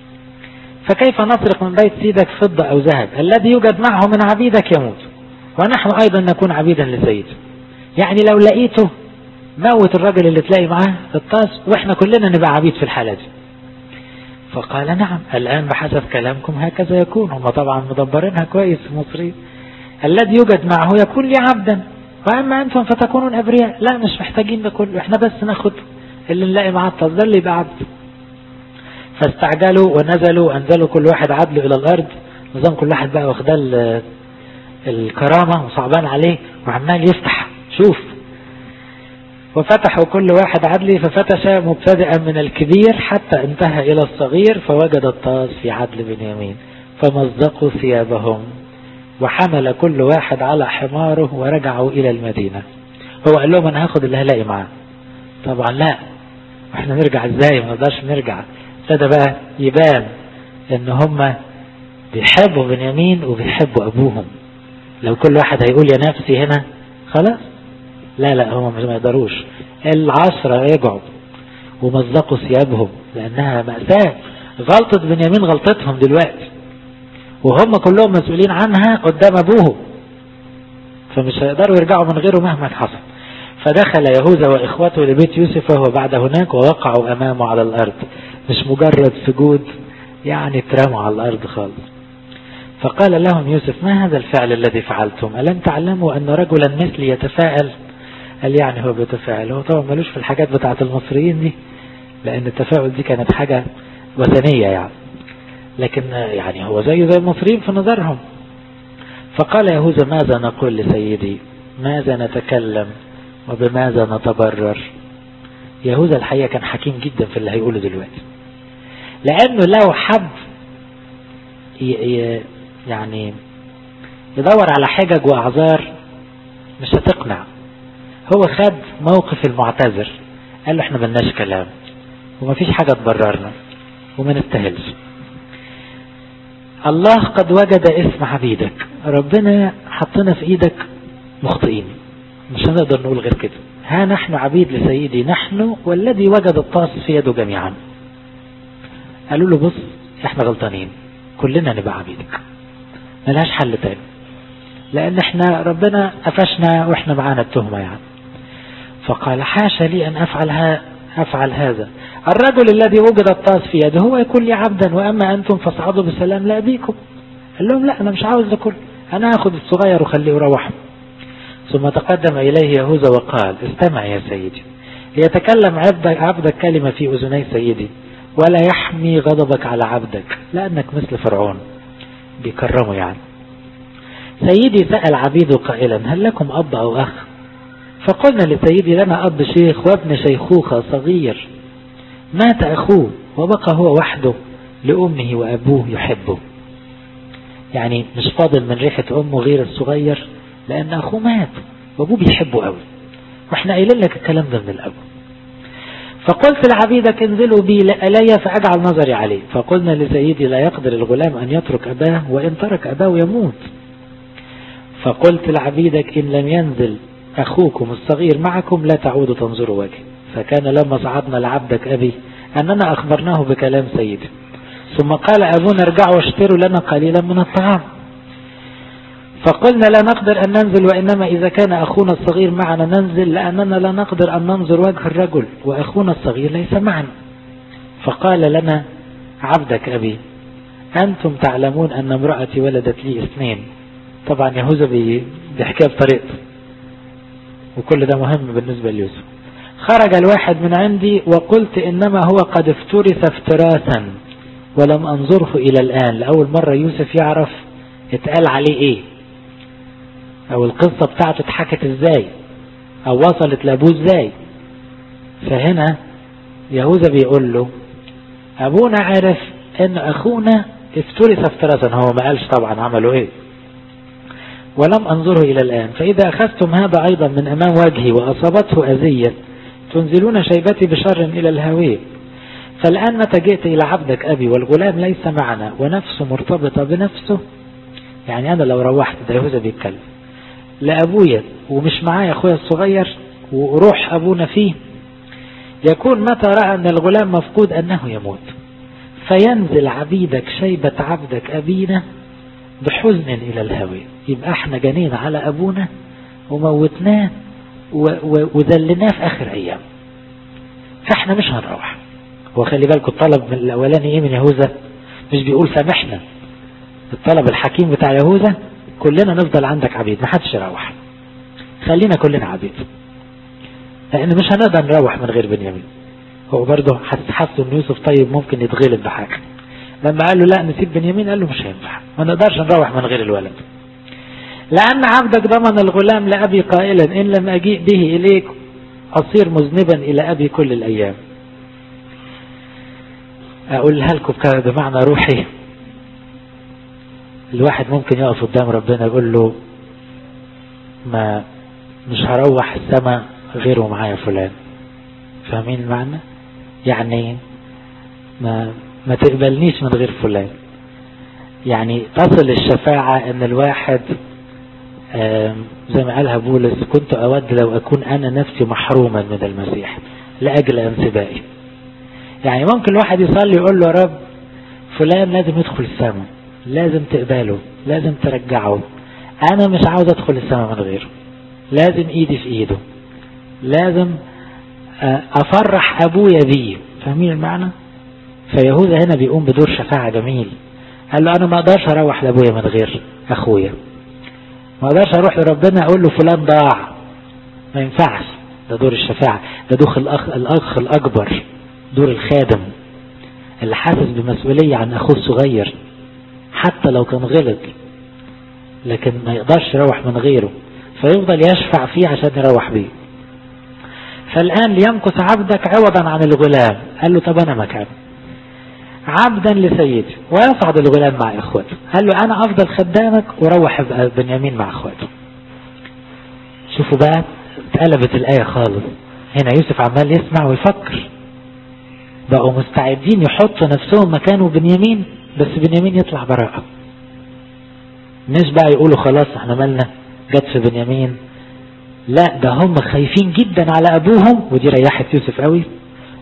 Speaker 1: فكيف نسرق من بيت سيدك فضة أو ذهب الذي يوجد معه من عبيدك يموت ونحن أيضا نكون عبيدا لسيده يعني لو لقيته موت الراجل اللي تلاقي معاه الطاس واحنا كلنا نبقى عبيد في الحالة دي فقال نعم الآن بحسب كلامكم هكذا يكون هم طبعا مدبرينها كويس المصريين الذي يوجد معه يكون لي عبدا وأما أنتم فتكونون أبرياء لا مش محتاجين ده كله احنا بس ناخد اللي نلاقي معاه الطاس ده اللي يبقى عبد فاستعجلوا ونزلوا وأنزلوا كل واحد عدله إلى الأرض نظام كل واحد بقى واخداه الكرامة وصعبان عليه وعمال يفتح شوف وفتحوا كل واحد عدلي ففتش مبتدئا من الكبير حتى انتهى إلى الصغير فوجد الطاس في عدل بنيامين فمزقوا ثيابهم وحمل كل واحد على حماره ورجعوا إلى المدينة هو قال لهم أنا هاخد اللي هلاقي معاه طبعا لا احنا نرجع ازاي ما نقدرش نرجع ابتدى بقى يبان ان هم بيحبوا بنيامين وبيحبوا ابوهم لو كل واحد هيقول يا نفسي هنا خلاص لا لا هم ما يقدروش العشرة رجعوا ومزقوا ثيابهم لأنها مأساة غلطة بنيامين غلطتهم دلوقتي وهم كلهم مسؤولين عنها قدام أبوه فمش هيقدروا يرجعوا من غيره مهما حصل فدخل يهوذا وإخوته لبيت يوسف وهو بعد هناك ووقعوا أمامه على الأرض مش مجرد سجود يعني اترموا على الأرض خالص فقال لهم يوسف ما هذا الفعل الذي فعلتم ألم تعلموا أن رجلا مثلي يتفاءل قال يعني هو بيتفاعل هو طبعا ملوش في الحاجات بتاعة المصريين دي لأن التفاؤل دي كانت حاجة وثنية يعني لكن يعني هو زيه زي المصريين في نظرهم فقال يهوذا ماذا نقول لسيدي ماذا نتكلم وبماذا نتبرر يهوذا الحقيقة كان حكيم جدا في اللي هيقوله دلوقتي لأنه لو حب يعني يدور على حجج وأعذار مش هتقنع هو خد موقف المعتذر قال له احنا ملناش كلام ومفيش حاجة تبررنا وما نستاهلش الله قد وجد اسم عبيدك ربنا حطنا في ايدك مخطئين مش هنقدر نقول غير كده ها نحن عبيد لسيدي نحن والذي وجد الطاس في يده جميعا قالوا له بص احنا غلطانين كلنا نبقى عبيدك ملهاش حل تاني لان احنا ربنا قفشنا واحنا معانا التهمة يعني فقال حاشا لي ان افعل ها افعل هذا الرجل الذي وجد الطاس في يده هو يكون لي عبدا واما انتم فاصعدوا بسلام لابيكم قال لهم لا انا مش عاوز ده كله انا هاخد الصغير وخليه يروح ثم تقدم اليه يهوذا وقال استمع يا سيدي ليتكلم عبدك, عبدك كلمة في أذني سيدي ولا يحمي غضبك على عبدك لأنك مثل فرعون بيكرمه يعني سيدي سأل عبيده قائلا هل لكم أب أو أخ فقلنا لسيدي لنا أب شيخ وابن شيخوخة صغير مات أخوه وبقى هو وحده لأمه وأبوه يحبه يعني مش فاضل من ريحة أمه غير الصغير لأن أخوه مات وأبوه بيحبه قوي واحنا قايلين لك الكلام ده من الأول فقلت لعبيدك انزلوا بي إلي فأجعل نظري عليه فقلنا لسيدي لا يقدر الغلام أن يترك أباه وإن ترك أباه يموت فقلت لعبيدك إن لم ينزل أخوكم الصغير معكم لا تعودوا تنظروا وجهي فكان لما صعدنا لعبدك أبي أننا أخبرناه بكلام سيدي ثم قال أبونا ارجعوا واشتروا لنا قليلا من الطعام فقلنا لا نقدر أن ننزل وإنما إذا كان أخونا الصغير معنا ننزل لأننا لا نقدر أن ننظر وجه الرجل وأخونا الصغير ليس معنا فقال لنا عبدك أبي أنتم تعلمون أن امرأتي ولدت لي اثنين طبعا يهوذا بيحكيها بطريقته وكل ده مهم بالنسبة ليوسف خرج الواحد من عندي وقلت إنما هو قد افترس افتراسا ولم أنظره إلى الآن لأول مرة يوسف يعرف اتقال عليه إيه أو القصة بتاعته اتحكت إزاي أو وصلت لأبوه إزاي فهنا يهوذا بيقول له أبونا عرف إن أخونا افترس افتراسا هو ما قالش طبعا عملوا إيه ولم أنظره إلى الآن فإذا أخذتم هذا أيضا من أمام وجهي وأصابته أذية تنزلون شيبتي بشر إلى الهاوية فالآن متى جئت إلى عبدك أبي والغلام ليس معنا ونفسه مرتبطة بنفسه يعني أنا لو روحت ده يهوذا بيتكلم لأبويا ومش معايا أخويا الصغير وروح أبونا فيه يكون متى رأى أن الغلام مفقود أنه يموت فينزل عبيدك شيبة عبدك أبينا بحزن إلى الهوية يبقى احنا جنين على أبونا وموتناه وذلناه في آخر أيام فاحنا مش هنروح وخلي بالكم الطلب من الأولاني إيه من يهوذا مش بيقول سامحنا الطلب الحكيم بتاع يهوذا كلنا نفضل عندك عبيد ما حدش يروح خلينا كلنا عبيد لأن مش هنقدر نروح من غير بنيامين هو برضه حس إن يوسف طيب ممكن يتغلب بحاجة لما قال له لا نسيب بنيامين قال له مش هينفع ما نقدرش نروح من غير الولد لأن عبدك ضمن الغلام لأبي قائلا إن لم أجيء به إليك أصير مذنبا إلى أبي كل الأيام أقولها لكم بمعنى روحي الواحد ممكن يقف قدام ربنا يقول له ما مش هروح السماء غيره معايا فلان فاهمين المعنى يعني ما ما تقبلنيش من غير فلان يعني تصل الشفاعة ان الواحد زي ما قالها بولس كنت اود لو اكون انا نفسي محروما من المسيح لاجل انسبائي يعني ممكن الواحد يصلي يقول له يا رب فلان لازم يدخل السماء لازم تقبله لازم ترجعه انا مش عاوز ادخل السماء من غيره لازم ايدي في ايده لازم افرح ابويا بيه فاهمين المعنى فيهوذا هنا بيقوم بدور شفاعة جميل قال له انا ما اقدرش اروح لابويا من غير اخويا ما اقدرش اروح لربنا اقول له فلان ضاع ما ينفعش ده دور الشفاعة ده دوخ الاخ الاخ الاكبر دور الخادم اللي حاسس بمسؤولية عن اخوه الصغير حتى لو كان غلط لكن ما يقدرش يروح من غيره فيفضل يشفع فيه عشان يروح بيه فالآن ليمكث عبدك عوضا عن الغلام قال له طب أنا مكان عبدا لسيدي ويصعد الغلام مع إخوته قال له أنا أفضل خدامك وروح بنيامين مع إخوته شوفوا بقى اتقلبت الآية خالص هنا يوسف عمال يسمع ويفكر بقوا مستعدين يحطوا نفسهم مكانه بنيامين بس بنيامين يطلع براءة مش بقى يقولوا خلاص احنا مالنا جت في بنيامين لا ده هم خايفين جدا على ابوهم ودي ريحت يوسف قوي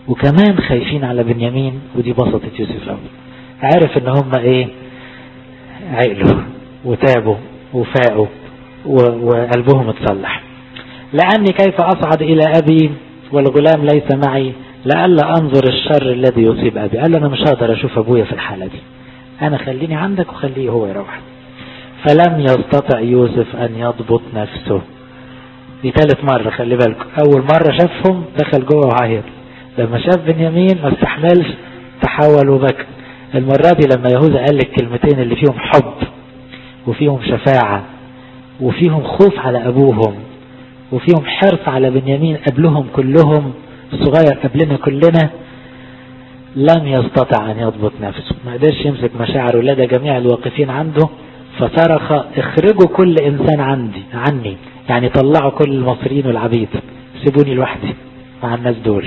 Speaker 1: وكمان خايفين على بنيامين ودي بسطة يوسف قوي عارف ان هم ايه عقلوا وتابوا وفاقوا وقلبهم اتصلح لأني كيف أصعد إلى أبي والغلام ليس معي لألا أنظر الشر الذي يصيب أبي قال أنا مش هقدر أشوف أبويا في الحالة دي أنا خليني عندك وخليه هو يروح فلم يستطع يوسف أن يضبط نفسه دي ثالث مرة خلي بالكم أول مرة شافهم دخل جوه وعيط لما شاف بنيامين ما استحملش تحول وبكى المرة دي لما يهوذا قال الكلمتين اللي فيهم حب وفيهم شفاعة وفيهم خوف على أبوهم وفيهم حرص على بنيامين قبلهم كلهم الصغير قبلنا كلنا لم يستطع أن يضبط نفسه ما قدرش يمسك مشاعره لدى جميع الواقفين عنده فصرخ اخرجوا كل إنسان عندي عني يعني طلعوا كل المصريين والعبيد سيبوني لوحدي مع الناس دول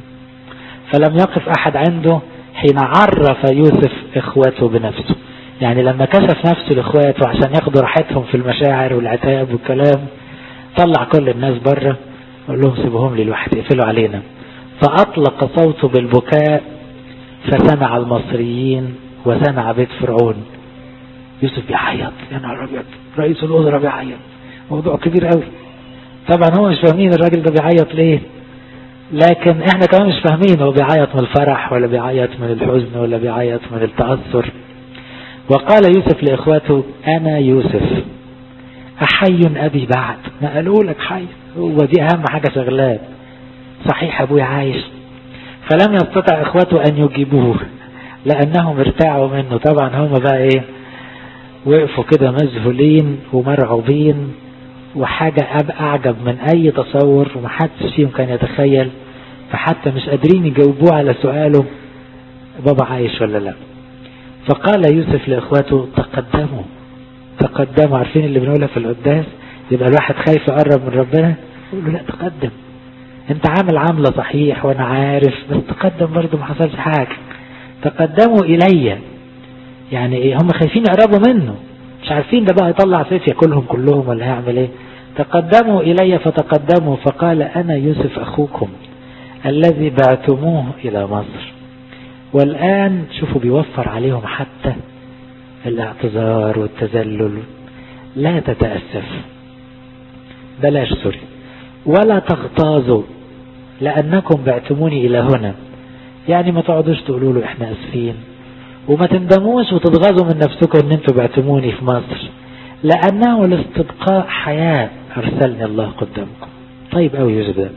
Speaker 1: فلم يقف أحد عنده حين عرف يوسف إخوته بنفسه يعني لما كشف نفسه لإخواته عشان ياخدوا راحتهم في المشاعر والعتاب والكلام طلع كل الناس بره قال لهم سيبوهم لي لوحدي اقفلوا علينا فأطلق صوته بالبكاء فسمع المصريين وسمع بيت فرعون يوسف بيعيط يا نهار ابيض رئيس الوزراء بيعيط موضوع كبير قوي طبعا هو مش فاهمين الراجل ده بيعيط ليه لكن احنا كمان مش فاهمين هو بيعيط من الفرح ولا بيعيط من الحزن ولا بيعيط من التأثر وقال يوسف لإخواته أنا يوسف أحي أبي بعد ما قالوا لك حي هو دي أهم حاجة شغلات صحيح أبوي عايش فلم يستطع إخواته أن يجيبوه لأنهم ارتاعوا منه طبعا هم بقى إيه وقفوا كده مذهولين ومرعوبين وحاجة أعجب من أي تصور ومحدش فيهم كان يتخيل فحتى مش قادرين يجاوبوه على سؤاله بابا عايش ولا لا فقال يوسف لإخواته تقدموا تقدموا عارفين اللي بنقولها في القداس يبقى الواحد خايف يقرب من ربنا يقول له لا تقدم انت عامل عاملة صحيح وانا عارف بس تقدم برضه ما حصلش حاجة تقدموا الي يعني ايه هم خايفين يقربوا منه مش عارفين ده بقى يطلع سيف ياكلهم كلهم ولا هيعمل ايه تقدموا الي فتقدموا فقال انا يوسف اخوكم الذي بعتموه الى مصر والان شوفوا بيوفر عليهم حتى الاعتذار والتذلل لا تتأسف بلاش سوري ولا تغتاظوا لأنكم بعتموني إلى هنا يعني ما تقعدوش تقولوا له احنا اسفين وما تندموش وتتغاظوا من نفسكم ان انتوا بعتموني في مصر لأنه لاستبقاء حياة أرسلني الله قدامكم طيب قوي يوسف ده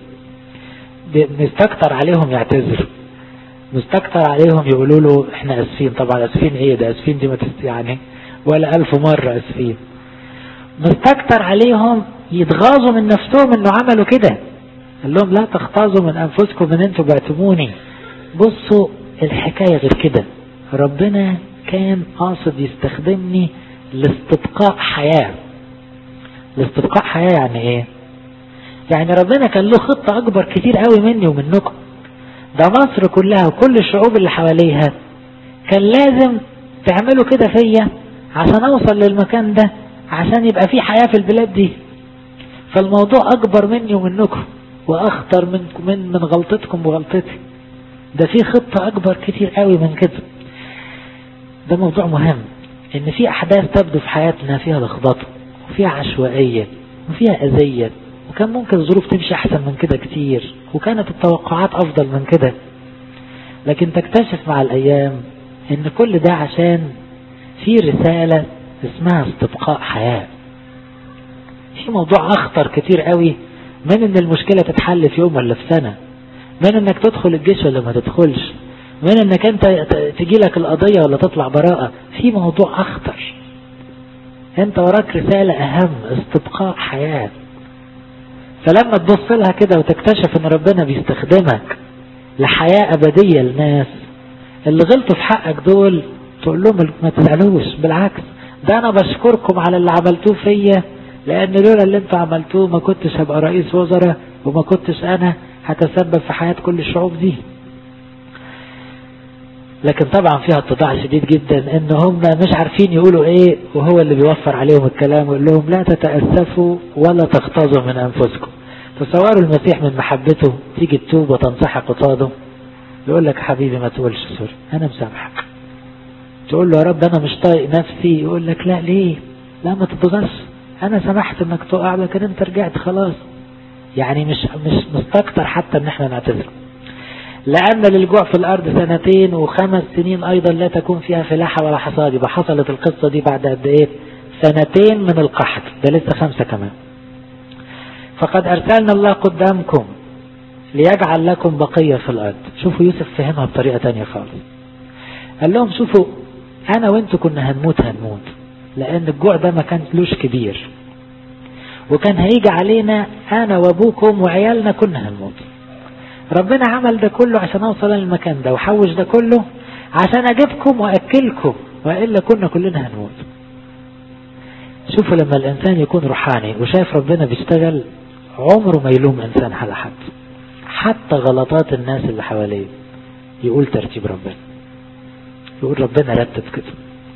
Speaker 1: نستكتر عليهم يعتذروا مستكتر عليهم يقولوا له احنا اسفين طبعا اسفين ايه ده اسفين دي ما تست يعني ولا الف مرة اسفين مستكتر عليهم يتغاظوا من نفسهم انه عملوا كده قال لهم لا تختازوا من انفسكم ان انتوا بعتموني بصوا الحكاية غير كده ربنا كان قاصد يستخدمني لاستبقاء حياة لاستبقاء حياة يعني ايه يعني ربنا كان له خطة اكبر كتير قوي مني ومنكم ده مصر كلها وكل الشعوب اللي حواليها كان لازم تعملوا كده فيا عشان اوصل للمكان ده عشان يبقى في حياة في البلاد دي فالموضوع اكبر مني ومنكم واخطر من من من غلطتكم وغلطتي ده في خطة اكبر كتير قوي من كده ده موضوع مهم ان في احداث تبدو في حياتنا فيها لخبطة وفيها عشوائية وفيها اذية وكان ممكن الظروف تمشي احسن من كده كتير وكانت التوقعات افضل من كده لكن تكتشف مع الايام ان كل ده عشان في رسالة اسمها استبقاء حياة في موضوع اخطر كتير قوي من ان المشكلة تتحل في يوم ولا في سنة من انك تدخل الجيش ولا ما تدخلش من انك انت تجي لك القضية ولا تطلع براءة في موضوع اخطر انت وراك رسالة اهم استبقاء حياة فلما تبص لها كده وتكتشف ان ربنا بيستخدمك لحياة ابدية لناس اللي غلطوا في حقك دول تقول لهم ما تزعلوش بالعكس ده انا بشكركم على اللي عملتوه فيا لان لولا اللي انتوا عملتوه ما كنتش هبقى رئيس وزراء وما كنتش انا هتسبب في حياة كل الشعوب دي لكن طبعا فيها اتضاع شديد جدا ان هم مش عارفين يقولوا ايه وهو اللي بيوفر عليهم الكلام ويقول لهم لا تتأسفوا ولا تغتاظوا من انفسكم تصوروا المسيح من محبته تيجي تتوب وتنصحك قصاده يقول لك حبيبي ما تقولش سوري انا مسامحك تقول له يا رب انا مش طايق نفسي يقول لك لا ليه لا ما تضغطش انا سمحت انك تقع لكن انت رجعت خلاص يعني مش مش مستكتر حتى ان احنا نعتذر لأن للجوع في الأرض سنتين وخمس سنين أيضا لا تكون فيها فلاحة ولا حصاد يبقى حصلت القصة دي بعد قد إيه سنتين من القحط ده لسه خمسة كمان فقد أرسلنا الله قدامكم ليجعل لكم بقية في الأرض شوفوا يوسف فهمها بطريقة تانية خالص قال لهم شوفوا أنا وأنتوا كنا هنموت هنموت لأن الجوع ده ما كان لوش كبير وكان هيجي علينا أنا وأبوكم وعيالنا كنا هنموت ربنا عمل ده كله عشان أوصل للمكان ده وحوش ده كله عشان أجيبكم وأكلكم وإلا كنا كلنا هنموت شوفوا لما الإنسان يكون روحاني وشايف ربنا بيشتغل عمره ما يلوم إنسان على حد حتى غلطات الناس اللي حواليه يقول ترتيب ربنا يقول ربنا رتب كده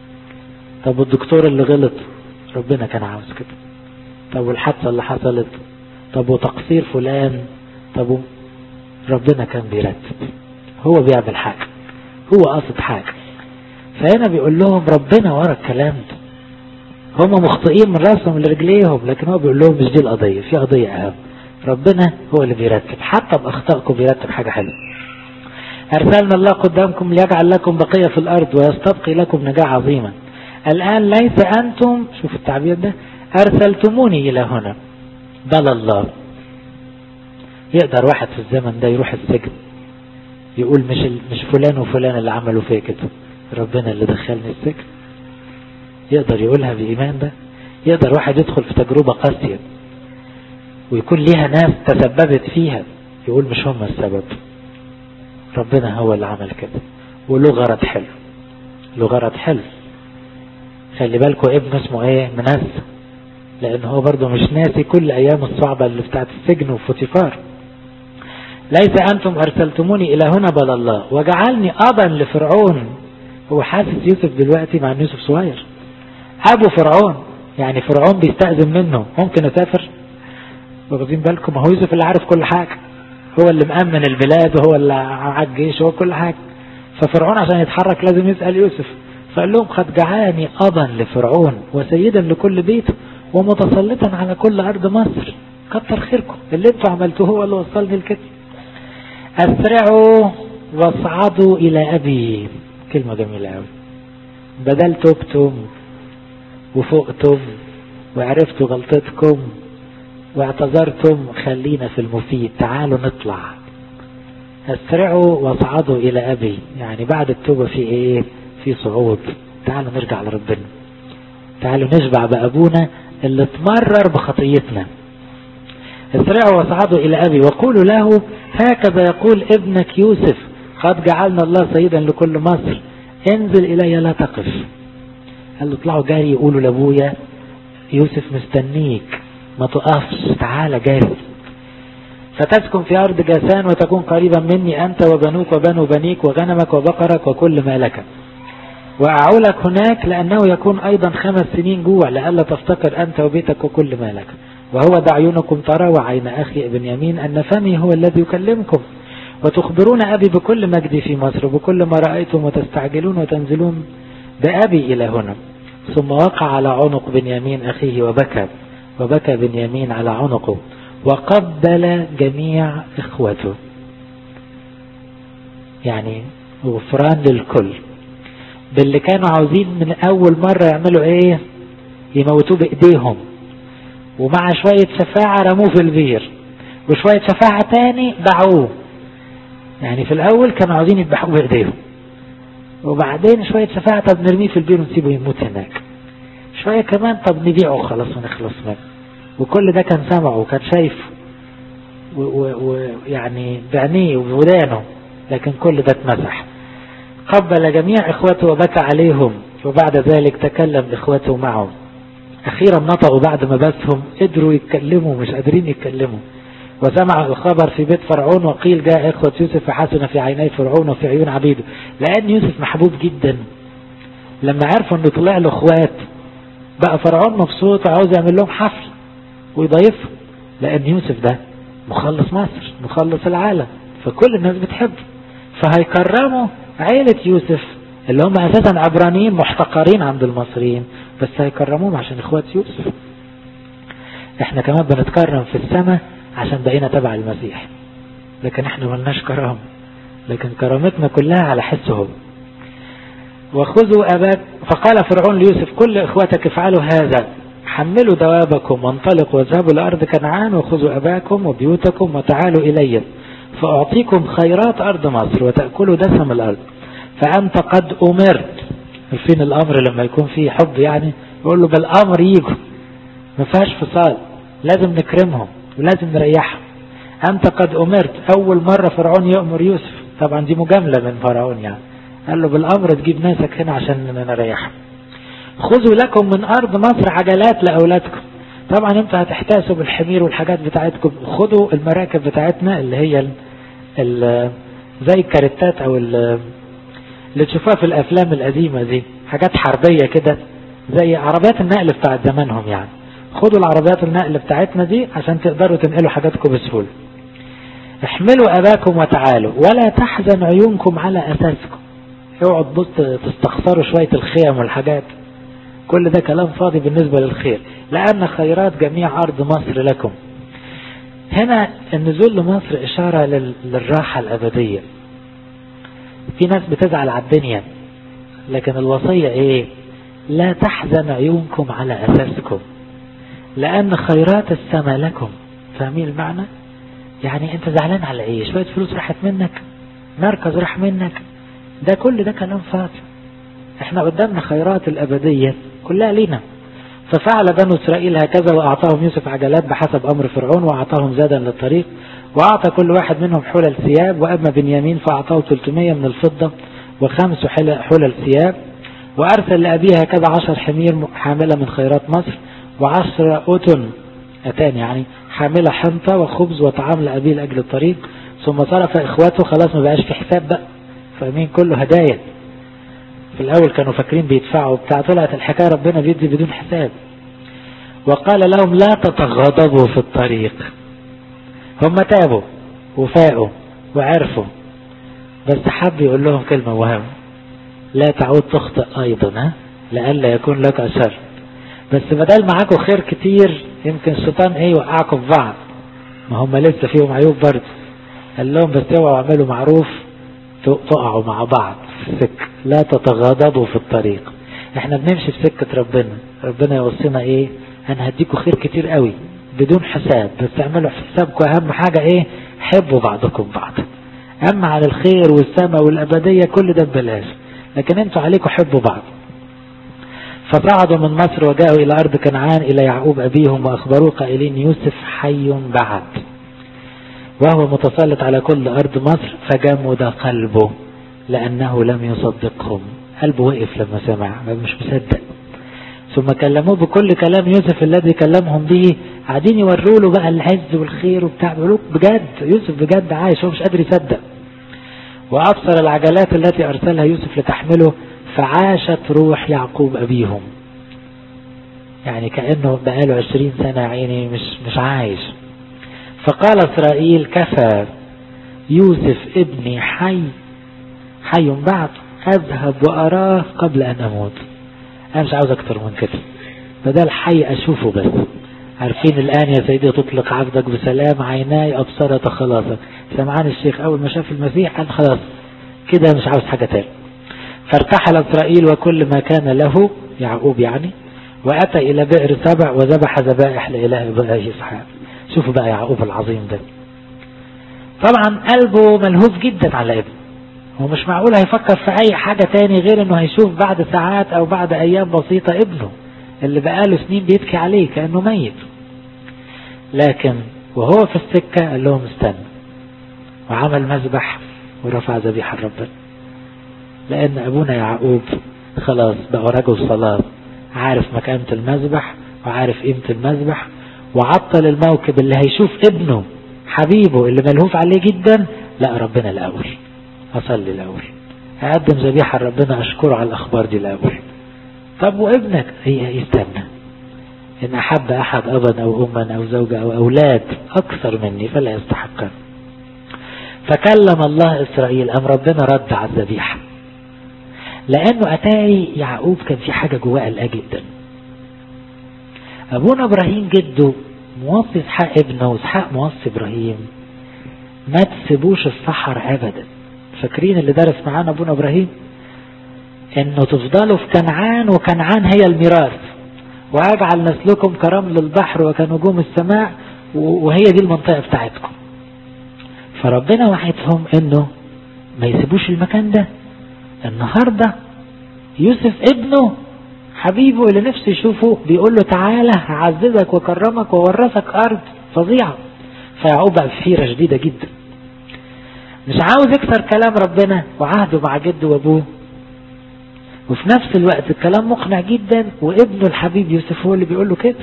Speaker 1: طب والدكتور اللي غلط ربنا كان عاوز كده طب والحادثة اللي حصلت طب وتقصير فلان طب ربنا كان بيرتب هو بيعمل حاجة هو قصد حاجة فهنا بيقول لهم ربنا ورا الكلام ده هم مخطئين من راسهم لرجليهم لكن هو بيقول لهم مش دي القضية في قضية أهم ربنا هو اللي بيرتب حتى بأخطائكم بيرتب حاجة حلوة أرسلنا الله قدامكم ليجعل لكم بقية في الأرض ويستبقي لكم نجاة عظيما الآن ليس أنتم شوف التعبير ده أرسلتموني إلى هنا بل الله يقدر واحد في الزمن ده يروح السجن يقول مش مش فلان وفلان اللي عملوا فيا كده ربنا اللي دخلني السجن يقدر يقولها بإيمان ده يقدر واحد يدخل في تجربة قاسية ويكون ليها ناس تسببت فيها يقول مش هم السبب ربنا هو اللي عمل كده وله غرض حلو له غرض حلو خلي بالكم ابنه اسمه ايه منسى لان هو برضه مش ناسي كل ايام الصعبة اللي بتاعت السجن وفوتيفار ليس انتم ارسلتموني الى هنا بل الله وجعلني ابا لفرعون هو حاسس يوسف دلوقتي مع ان يوسف صغير ابو فرعون يعني فرعون بيستأذن منه ممكن اسافر واخدين بالكم هو يوسف اللي عارف كل حاجة هو اللي مأمن البلاد وهو اللي على الجيش وهو كل حاجة ففرعون عشان يتحرك لازم يسأل يوسف فقال لهم قد جعلني أبا لفرعون وسيدا لكل بيته ومتسلطا على كل أرض مصر كتر خيركم اللي انتوا عملتوه هو اللي وصلني لكده أسرعوا واصعدوا إلى أبي كلمة جميلة أوي بدل تبتم وفقتم وعرفتوا غلطتكم واعتذرتم خلينا في المفيد تعالوا نطلع اسرعوا واصعدوا الى ابي يعني بعد التوبة في ايه في صعود تعالوا نرجع لربنا تعالوا نشبع بابونا اللي اتمرر بخطيتنا اسرعوا واصعدوا الى ابي وقولوا له هكذا يقول ابنك يوسف قد جعلنا الله سيدا لكل مصر انزل الي لا تقف قال له اطلعوا جاري يقولوا لابويا يوسف مستنيك ما تقفش تعالى جاري فتسكن في أرض جاسان وتكون قريبا مني أنت وبنوك وبنو بنيك وغنمك وبقرك وكل ما لك وأعولك هناك لأنه يكون أيضا خمس سنين جوع لئلا تفتقر أنت وبيتك وكل ما لك وهو دعيونكم ترى وعين أخي ابن يمين أن فمي هو الذي يكلمكم وتخبرون أبي بكل مجدي في مصر وبكل ما رأيتم وتستعجلون وتنزلون بأبي إلى هنا ثم وقع على عنق بنيامين أخيه وبكى وبكى بنيامين على عنقه وقبل جميع إخوته يعني غفران للكل باللي كانوا عاوزين من أول مرة يعملوا إيه يموتوه بإيديهم ومع شوية شفاعة رموه في البير وشوية شفاعة تاني باعوه يعني في الأول كانوا عاوزين يذبحوه بإيديهم وبعدين شوية شفاعة طب نرميه في البير ونسيبه يموت هناك شوية كمان طب نبيعه خلاص ونخلص منه وكل ده كان سمعه وكان شايفه ويعني بعينيه وبودانه لكن كل ده اتمسح قبل جميع اخوته وبكى عليهم وبعد ذلك تكلم اخوته معهم اخيرا نطقوا بعد ما بسهم قدروا يتكلموا مش قادرين يتكلموا وسمع الخبر في بيت فرعون وقيل جاء اخوة يوسف فحسن في عيني فرعون وفي عيون عبيده لان يوسف محبوب جدا لما عرفوا انه طلع له اخوات بقى فرعون مبسوط عاوز يعمل لهم حفل ويضيفهم لان يوسف ده مخلص مصر مخلص العالم فكل الناس بتحبه فهيكرموا عيلة يوسف اللي هم اساسا عبرانيين محتقرين عند المصريين بس هيكرموهم عشان اخوات يوسف احنا كمان بنتكرم في السماء عشان بقينا تبع المسيح لكن احنا ملناش كرامة لكن كرامتنا كلها على حسه وخذوا أباك فقال فرعون ليوسف كل إخوتك افعلوا هذا حملوا دوابكم وانطلقوا واذهبوا لأرض كنعان وخذوا أباكم وبيوتكم وتعالوا إلي فأعطيكم خيرات أرض مصر وتأكلوا دسم الأرض فأنت قد أمرت عارفين الأمر لما يكون فيه حب يعني يقول له بالأمر يجوا ما فيهاش فصال لازم نكرمهم ولازم نريحهم أنت قد أمرت أول مرة فرعون يأمر يوسف طبعا دي مجاملة من فرعون يعني قال له بالأمر تجيب ناسك هنا عشان نريحهم خذوا لكم من أرض مصر عجلات لأولادكم طبعا انتوا هتحتاسوا بالحمير والحاجات بتاعتكم خدوا المراكب بتاعتنا اللي هي ال ال زي الكاريتات او اللي تشوفوها في الافلام القديمة دي حاجات حربية كده زي عربيات النقل بتاعت زمانهم يعني خدوا العربيات النقل بتاعتنا دي عشان تقدروا تنقلوا حاجاتكم بسهولة احملوا اباكم وتعالوا ولا تحزن عيونكم على اساسكم اوعوا تبص تستخسروا شوية الخيم والحاجات كل ده كلام فاضي بالنسبة للخير لأن خيرات جميع أرض مصر لكم هنا النزول لمصر إشارة للراحة الأبدية في ناس بتزعل على الدنيا لكن الوصية إيه لا تحزن عيونكم على أساسكم لأن خيرات السماء لكم فاهمين المعنى يعني أنت زعلان على إيه شوية فلوس راحت منك مركز راح منك ده كل ده كلام فاضي احنا قدامنا خيرات الأبدية كلها لينا ففعل بنو إسرائيل هكذا وأعطاهم يوسف عجلات بحسب أمر فرعون وأعطاهم زادا للطريق وأعطى كل واحد منهم حلل ثياب وأما بنيامين فأعطاه 300 من الفضة وخمس حلل ثياب وأرسل لأبيه هكذا عشر حمير حاملة من خيرات مصر وعشر أتن أتان يعني حاملة حنطة وخبز وطعام لأبيه لأجل الطريق ثم صرف إخواته خلاص ما بقاش في حساب بقى فاهمين كله هدايا في الأول كانوا فاكرين بيدفعوا بتاع طلعت الحكاية ربنا بيدي بدون حساب وقال لهم لا تتغضبوا في الطريق هم تابوا وفاقوا وعرفوا بس حب يقول لهم كلمة مهمة لا تعود تخطئ أيضا ها لئلا يكون لك أشر بس بدل معاكم خير كتير يمكن الشيطان ايه يوقعكم في بعض ما هم لسه فيهم عيوب برضه قال لهم بس اوعوا اعملوا معروف تقعوا مع بعض في السكة لا تتغاضبوا في الطريق احنا بنمشي في سكة ربنا ربنا يوصينا ايه انا هديكوا خير كتير قوي بدون حساب بس اعملوا حسابكم اهم حاجة ايه حبوا بعضكم بعض اما على الخير والسماء والابدية كل ده ببلاش لكن انتوا عليكم حبوا بعض فصعدوا من مصر وجاءوا الى ارض كنعان الى يعقوب ابيهم واخبروه قائلين يوسف حي بعد وهو متسلط على كل أرض مصر فجمد قلبه لأنه لم يصدقهم قلبه وقف لما سمع مش مصدق ثم كلموه بكل كلام يوسف الذي كلمهم به قاعدين يوروا له بقى العز والخير وبتاع بيقولوا بجد يوسف بجد عايش هو مش قادر يصدق وأبصر العجلات التي أرسلها يوسف لتحمله فعاشت روح يعقوب أبيهم يعني كأنه بقاله عشرين سنة عيني مش مش عايش فقال إسرائيل كفى يوسف ابني حي حي بعد أذهب وأراه قبل أن أموت أنا مش عاوز أكتر من كده بدل حي أشوفه بس عارفين الآن يا سيدي تطلق عبدك بسلام عيناي أبصرت خلاصك سمعان الشيخ أول ما شاف المسيح قال خلاص كده مش عاوز حاجة تاني فارتحل إسرائيل وكل ما كان له يعقوب يعني وأتى إلى بئر سبع وذبح ذبائح لإله إبراهيم إسحاق شوفوا بقى يعقوب العظيم ده طبعا قلبه ملهوف جدا على ابنه هو مش معقول هيفكر في اي حاجة تاني غير انه هيشوف بعد ساعات او بعد ايام بسيطة ابنه اللي بقاله سنين بيبكي عليه كأنه ميت لكن وهو في السكة قال لهم استنى وعمل مذبح ورفع ذبيحة ربنا لان ابونا يعقوب خلاص بقى رجل صلاة عارف مكانة المذبح وعارف قيمة المذبح وعطل الموكب اللي هيشوف ابنه حبيبه اللي ملهوف عليه جدا لا ربنا الأول أصلي الأول أقدم ذبيحة ربنا أشكره على الأخبار دي الأول طب وابنك هي يستنى إن أحب أحد أبا أو أما أو زوجة أو أولاد أكثر مني فلا يستحقن فكلم الله إسرائيل أم ربنا رد على الذبيحة لأنه أتاري يعقوب كان في حاجة جواه قلقة جدا أبونا إبراهيم جده موصي إسحاق ابنه وإسحاق موصي إبراهيم ما تسيبوش الصحر أبدا فاكرين اللي درس معانا أبونا إبراهيم إنه تفضلوا في كنعان وكنعان هي الميراث وأجعل نسلكم كرمل البحر وكنجوم السماء وهي دي المنطقة بتاعتكم فربنا وحدهم إنه ما يسيبوش المكان ده النهاردة يوسف ابنه حبيبه اللي نفسه يشوفه بيقول له تعالى هعززك وكرمك وورثك أرض فظيعة فيعقوب بقى في حيرة شديدة جدا مش عاوز يكسر كلام ربنا وعهده مع جده وابوه وفي نفس الوقت الكلام مقنع جدا وابنه الحبيب يوسف هو اللي بيقول له كده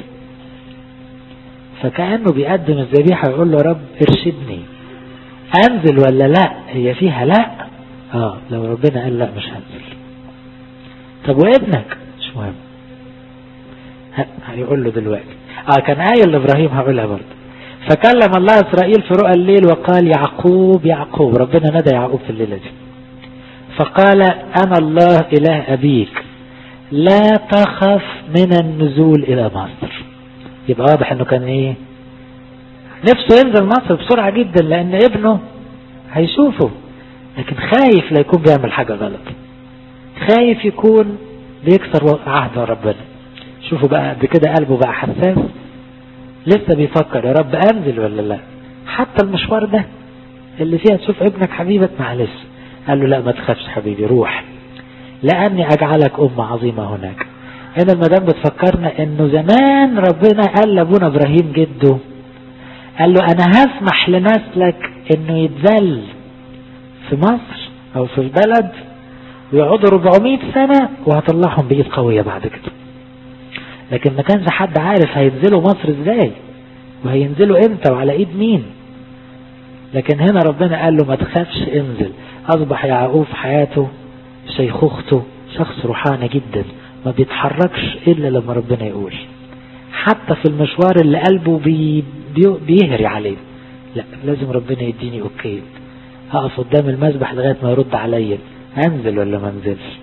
Speaker 1: فكأنه بيقدم الذبيحة ويقول له رب ارشدني انزل ولا لا هي فيها لا اه لو ربنا قال لا مش هنزل طب وابنك مش مهم هيقول له دلوقتي اه كان آية لإبراهيم هقولها برضه فكلم الله إسرائيل في رؤى الليل وقال يعقوب يعقوب ربنا نادى يعقوب في الليلة دي فقال أنا الله إله أبيك لا تخف من النزول إلى مصر يبقى واضح أنه كان إيه نفسه ينزل مصر بسرعة جدا لأن ابنه هيشوفه لكن خايف لا يكون بيعمل حاجة غلط خايف يكون بيكسر عهد ربنا شوفوا بقى قد كده قلبه بقى حساس لسه بيفكر يا رب انزل ولا لا حتى المشوار ده اللي فيها تشوف ابنك حبيبك معلش قال له لا ما تخافش حبيبي روح لاني اجعلك امة عظيمة هناك هنا المدام بتفكرنا انه زمان ربنا قال لابونا ابراهيم جده قال له انا هسمح لنسلك انه يتذل في مصر او في البلد ويقعدوا 400 سنة وهطلعهم بإيد قوية بعد كده لكن ما كانش حد عارف هينزلوا مصر ازاي وهينزلوا امتى وعلى ايد مين لكن هنا ربنا قال له ما تخافش انزل اصبح يعقوب في حياته شيخوخته شخص روحاني جدا ما بيتحركش الا لما ربنا يقول حتى في المشوار اللي قلبه بي بي بيهري عليه لا لازم ربنا يديني اوكي هقف قدام المسبح لغايه ما يرد عليا انزل ولا ما انزلش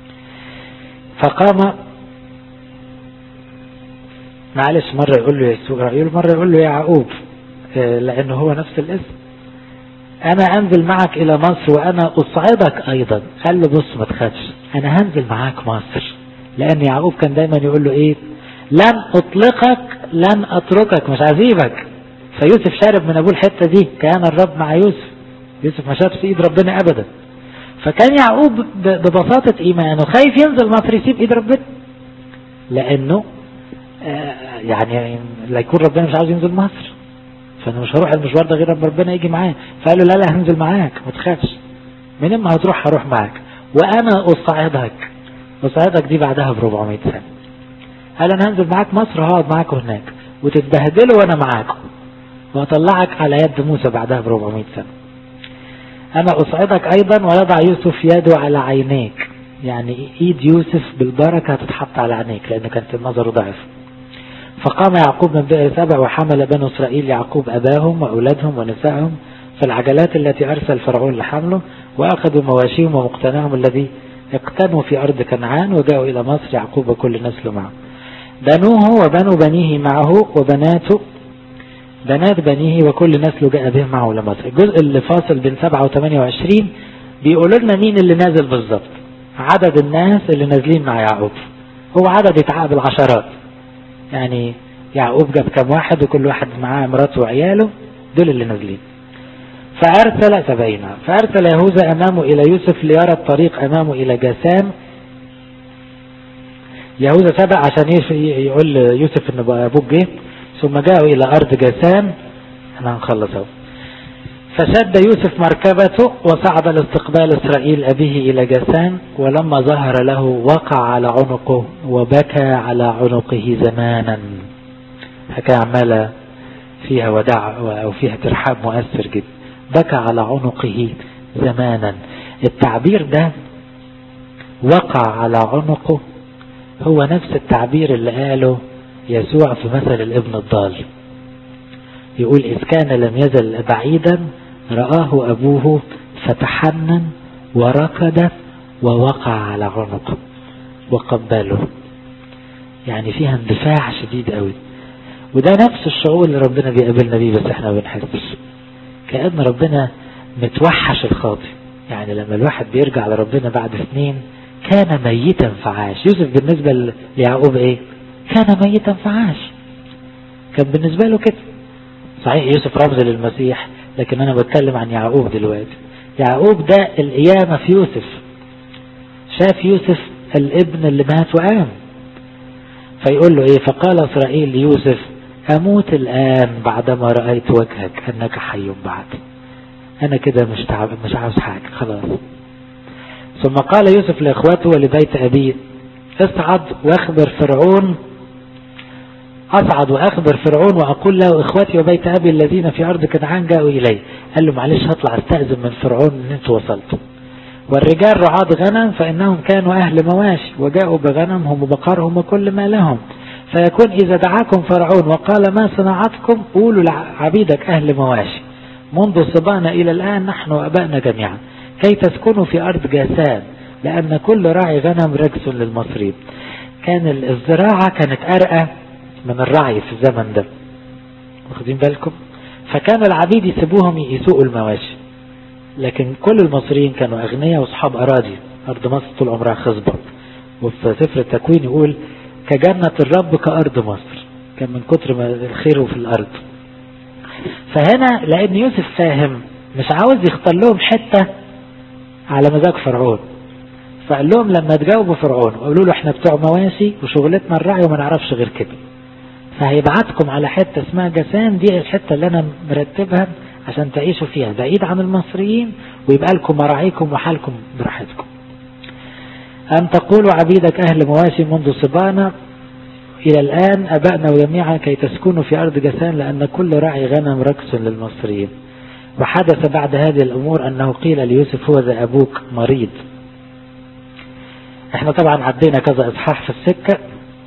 Speaker 1: فقام معلش مرة يقول له يسوع مرة يقول له يعقوب لأنه هو نفس الاسم أنا أنزل معك إلى مصر وأنا أصعدك أيضا قال له بص ما تخافش أنا هنزل معاك مصر لأن يعقوب كان دايما يقول له إيه لن أطلقك لن أتركك مش هسيبك فيوسف شارب من أبوه الحتة دي كان الرب مع يوسف يوسف ما شافش إيد ربنا أبدا فكان يعقوب ببساطة إيمانه خايف ينزل مصر يسيب إيد ربنا لأنه يعني لا يكون ربنا مش عاوز ينزل مصر فانا مش هروح المشوار ده غير لما ربنا يجي معايا فقال له لا لا هنزل معاك ما تخافش من ما هتروح هروح معاك وانا اصعدك اصعدك دي بعدها ب 400 سنه قال انا هنزل معاك مصر هقعد معاكم هناك وتتبهدلوا وانا معاكم واطلعك على يد موسى بعدها ب 400 سنه انا اصعدك ايضا ويضع يوسف يده على عينيك يعني ايد يوسف بالبركه هتتحط على عينيك لانه كانت النظر ضعف فقام يعقوب من بئر سبع وحمل بنو إسرائيل يعقوب أباهم وأولادهم ونسائهم في العجلات التي أرسل فرعون لحمله وأخذوا مواشيهم ومقتنعهم الذي اقتنوا في أرض كنعان وجاءوا إلى مصر يعقوب وكل نسله معه بنوه وبنو بنيه معه وبناته بنات بنيه وكل نسله جاء به معه لمصر الجزء اللي فاصل بين 7 و 28 بيقولوا لنا مين اللي نازل بالظبط عدد الناس اللي نازلين مع يعقوب هو عدد يتعقب العشرات يعني يعقوب جاب كم واحد وكل واحد معاه مراته وعياله دول اللي نازلين فأرسل سبعين فأرسل يهوذا أمامه إلى يوسف ليرى الطريق أمامه إلى جاسام يهوذا سبق عشان يقول يوسف إن أبوك جه ثم جاءوا إلى أرض جاسام احنا هنخلص اهو فشد يوسف مركبته وصعد لاستقبال إسرائيل أبيه إلى جاسان ولما ظهر له وقع على عنقه وبكى على عنقه زمانا حكاية عمالة فيها وداع أو فيها ترحاب مؤثر جدا بكى على عنقه زمانا التعبير ده وقع على عنقه هو نفس التعبير اللي قاله يسوع في مثل الابن الضال يقول إذ كان لم يزل بعيدا رآه أبوه فتحنن وركض ووقع على عنقه وقبله يعني فيها اندفاع شديد قوي وده نفس الشعور اللي ربنا بيقابلنا بيه بس احنا ما بنحسش كأن ربنا متوحش الخاطئ يعني لما الواحد بيرجع لربنا بعد سنين كان ميتا فعاش يوسف بالنسبة ليعقوب ايه كان ميتا فعاش كان بالنسبة له كده صحيح يوسف رمز للمسيح لكن انا بتكلم عن يعقوب دلوقتي يعقوب ده القيامة في يوسف شاف يوسف الابن اللي مات وقام فيقول له ايه فقال اسرائيل ليوسف اموت الان بعدما رأيت وجهك انك حي بعد انا كده مش تعب مش عاوز حاجة خلاص ثم قال يوسف لاخوته ولبيت ابيه اصعد واخبر فرعون اصعد واخبر فرعون واقول له اخوتي وبيت ابي الذين في ارض كنعان جاءوا الي قال له معلش هطلع استاذن من فرعون ان انتوا وصلتوا والرجال رعاة غنم فإنهم كانوا أهل مواشي وجاءوا بغنمهم وبقرهم وكل ما لهم فيكون إذا دعاكم فرعون وقال ما صناعتكم قولوا لعبيدك أهل مواشي منذ صبانا إلى الآن نحن وأبائنا جميعا كي تسكنوا في أرض جاسان لأن كل راعي غنم رجس للمصريين كان الزراعة كانت أرقى من الرعي في الزمن ده واخدين بالكم فكان العبيد يسيبوهم يسوقوا المواشي لكن كل المصريين كانوا أغنياء وأصحاب أراضي أرض مصر طول عمرها خصبة وفي سفر التكوين يقول كجنة الرب كأرض مصر كان من كتر ما الخير في الأرض فهنا لأن يوسف فاهم مش عاوز يختار لهم حتة على مزاج فرعون فقال لهم لما تجاوبوا فرعون وقالوا له احنا بتوع مواشي وشغلتنا الرعي وما نعرفش غير كده فهيبعتكم على حتة اسمها جسان دي الحتة اللي انا مرتبها عشان تعيشوا فيها بعيد عن المصريين ويبقى لكم مراعيكم وحالكم براحتكم أن تقولوا عبيدك أهل مواشي منذ صبانا إلى الآن أبأنا جميعا كي تسكنوا في أرض جسان لأن كل راعي غنم ركس للمصريين وحدث بعد هذه الأمور أنه قيل ليوسف هو ذا أبوك مريض احنا طبعا عدينا كذا إصحاح في السكة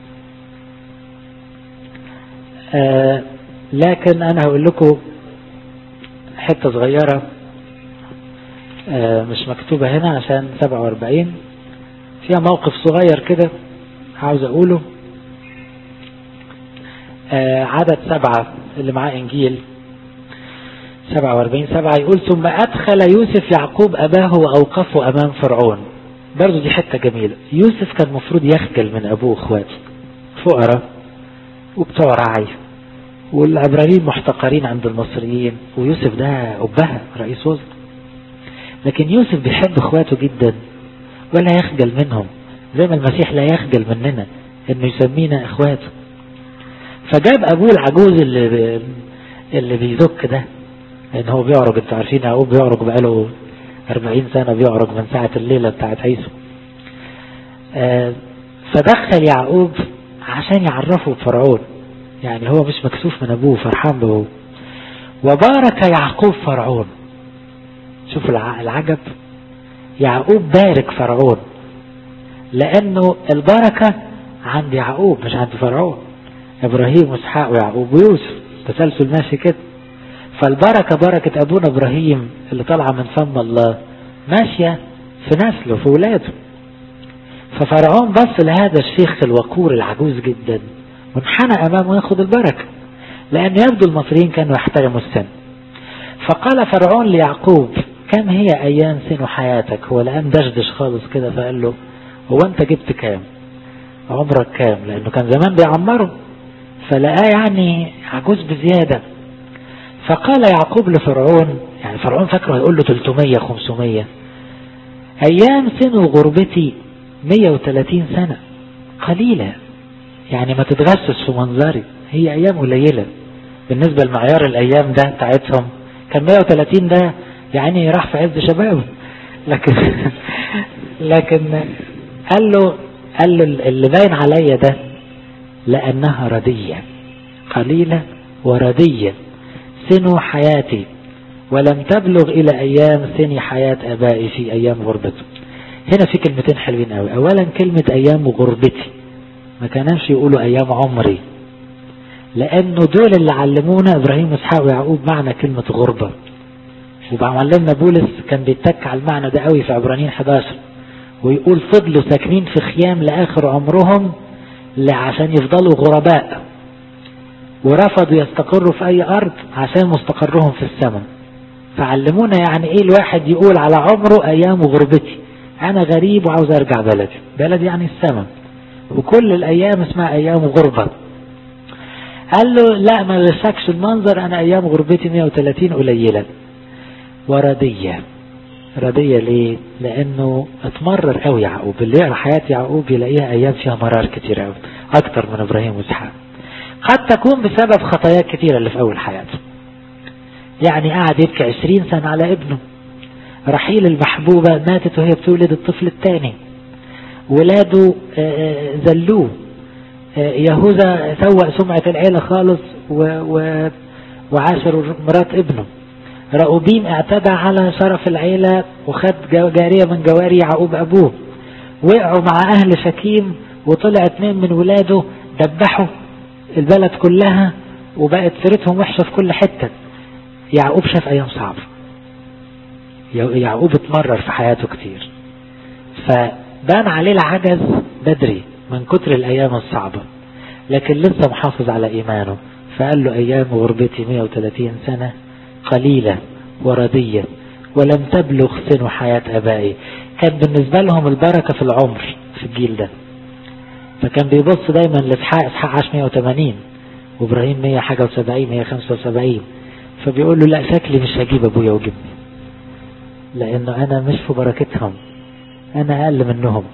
Speaker 1: آه لكن أنا هقول لكم حتة صغيرة آه مش مكتوبة هنا عشان 47 فيها موقف صغير كده عاوز أقوله آه عدد سبعة اللي معاه إنجيل 47 سبعة يقول ثم أدخل يوسف يعقوب أباه وأوقفه أمام فرعون برضو دي حتة جميلة يوسف كان المفروض يخجل من أبوه وإخواته فقراء وبتوع رعي والعبرانيين محتقرين عند المصريين ويوسف ده أبها رئيس وزراء لكن يوسف بيحب اخواته جدا ولا يخجل منهم زي ما المسيح لا يخجل مننا انه يسمينا اخواته فجاب ابوه العجوز اللي بي اللي بيزك ده لان هو بيعرج انتوا عارفين يعقوب بيعرج بقاله 40 سنة بيعرج من ساعة الليلة بتاعت عيسو آه فدخل يعقوب عشان يعرفه بفرعون يعني هو مش مكسوف من ابوه فرحان بابوه وبارك يعقوب فرعون شوف العجب يعقوب بارك فرعون لانه البركة عند يعقوب مش عند فرعون ابراهيم واسحاق ويعقوب ويوسف تسلسل ماشي كده فالبركة بركة ابونا ابراهيم اللي طالعة من فم الله ماشية في نسله في ولاده ففرعون بص لهذا الشيخ الوقور العجوز جدا وانحنى امامه ياخد البركة لان يبدو المصريين كانوا يحترموا السن فقال فرعون ليعقوب كم هي ايام سن حياتك هو الان دشدش خالص كده فقال له هو انت جبت كام عمرك كام لانه كان زمان بيعمره فلقاه يعني عجوز بزيادة فقال يعقوب لفرعون يعني فرعون فاكره هيقول له 300 500 ايام سن غربتي 130 سنة قليلة يعني ما تتغسس في منظري هي ايام قليلة بالنسبة لمعيار الايام ده بتاعتهم كان 130 ده يعني راح في عز شبابه لكن لكن قال له قال له اللي باين عليا ده لانها ردية قليلة وردية سنو حياتي ولم تبلغ الى ايام سن حياة ابائي في ايام غربته هنا في كلمتين حلوين قوي اولا كلمة ايام غربتي ما كانش يقولوا ايام عمري لانه دول اللي علمونا ابراهيم واسحاق ويعقوب معنى كلمة غربة ومعلمنا بولس كان بيتك على المعنى ده قوي في عبرانيين 11 ويقول فضلوا ساكنين في خيام لآخر عمرهم عشان يفضلوا غرباء ورفضوا يستقروا في أي أرض عشان مستقرهم في السماء فعلمونا يعني إيه الواحد يقول على عمره أيام غربتي أنا غريب وعاوز أرجع بلدي بلدي يعني السماء وكل الأيام اسمها أيام غربة قال له لا ما غشكش المنظر أنا أيام غربتي 130 قليلة وردية ردية ليه لأنه اتمرر قوي يعقوب اللي يقرأ حياة يعقوب يلاقيها أيام فيها مرار كتير قوي أكتر من إبراهيم وإسحاق قد تكون بسبب خطايات كتيرة اللي في أول حياته يعني قعد يبكي عشرين سنة على ابنه رحيل المحبوبة ماتت وهي بتولد الطفل الثاني ولاده زلوه يهوذا سوء سمعة العيلة خالص و و وعاشر مرات ابنه رأوبيم اعتدى على شرف العيلة وخد جارية من جواري يعقوب أبوه وقعوا مع أهل شكيم وطلع اتنين من ولاده دبحوا البلد كلها وبقت سيرتهم وحشة في كل حتة يعقوب شاف أيام صعبة يعقوب اتمرر في حياته كتير فبان عليه العجز بدري من كتر الأيام الصعبة لكن لسه محافظ على إيمانه فقال له أيام غربتي 130 سنة قليلة وردية ولم تبلغ سن حياة أبائي كان بالنسبة لهم البركة في العمر في الجيل ده فكان بيبص دايما لإسحاق إسحاق عاش 180 وإبراهيم 100 حاجة و70 175 فبيقول له لا شكلي مش هجيب أبويا وجبني لأنه أنا مش في بركتهم أنا أقل منهم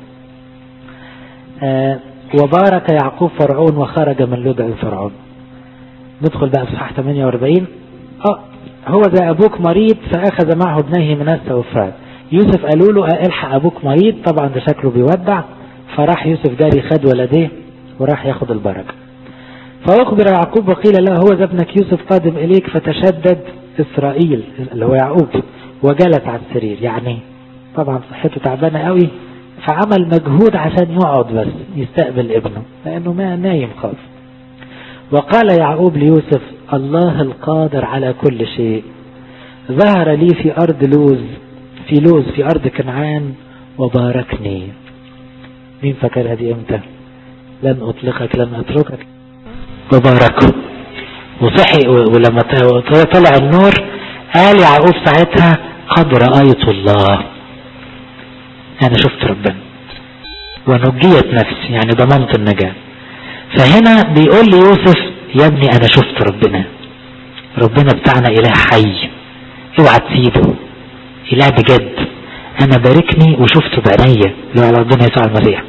Speaker 1: آه وبارك يعقوب فرعون وخرج من لدع فرعون ندخل بقى في صحاح 48 اه هو ذا أبوك مريض فأخذ معه ابنيه منسى وفراد يوسف قالوا له الحق أبوك مريض طبعا ده شكله بيودع فراح يوسف جاري خد ولديه وراح ياخد البركة فأخبر يعقوب وقيل له هو ذا ابنك يوسف قادم إليك فتشدد إسرائيل اللي هو يعقوب وجلس على السرير يعني طبعا صحته تعبانة قوي فعمل مجهود عشان يقعد بس يستقبل ابنه لأنه ما نايم خالص وقال يعقوب ليوسف الله القادر على كل شيء ظهر لي في أرض لوز في لوز في أرض كنعان وباركني مين فكر هذه امتى لن أطلقك لن أتركك وباركه وصحي ولما طلع النور قال يعقوب ساعتها قد رأيت الله أنا شفت ربنا ونجيت نفسي يعني ضمنت النجاة فهنا بيقول لي يوسف يا ابني أنا شفت ربنا ربنا بتاعنا إله حي اوعى تسيبه إله بجد أنا باركني وشفته بعينيا اللي على ربنا يسوع المسيح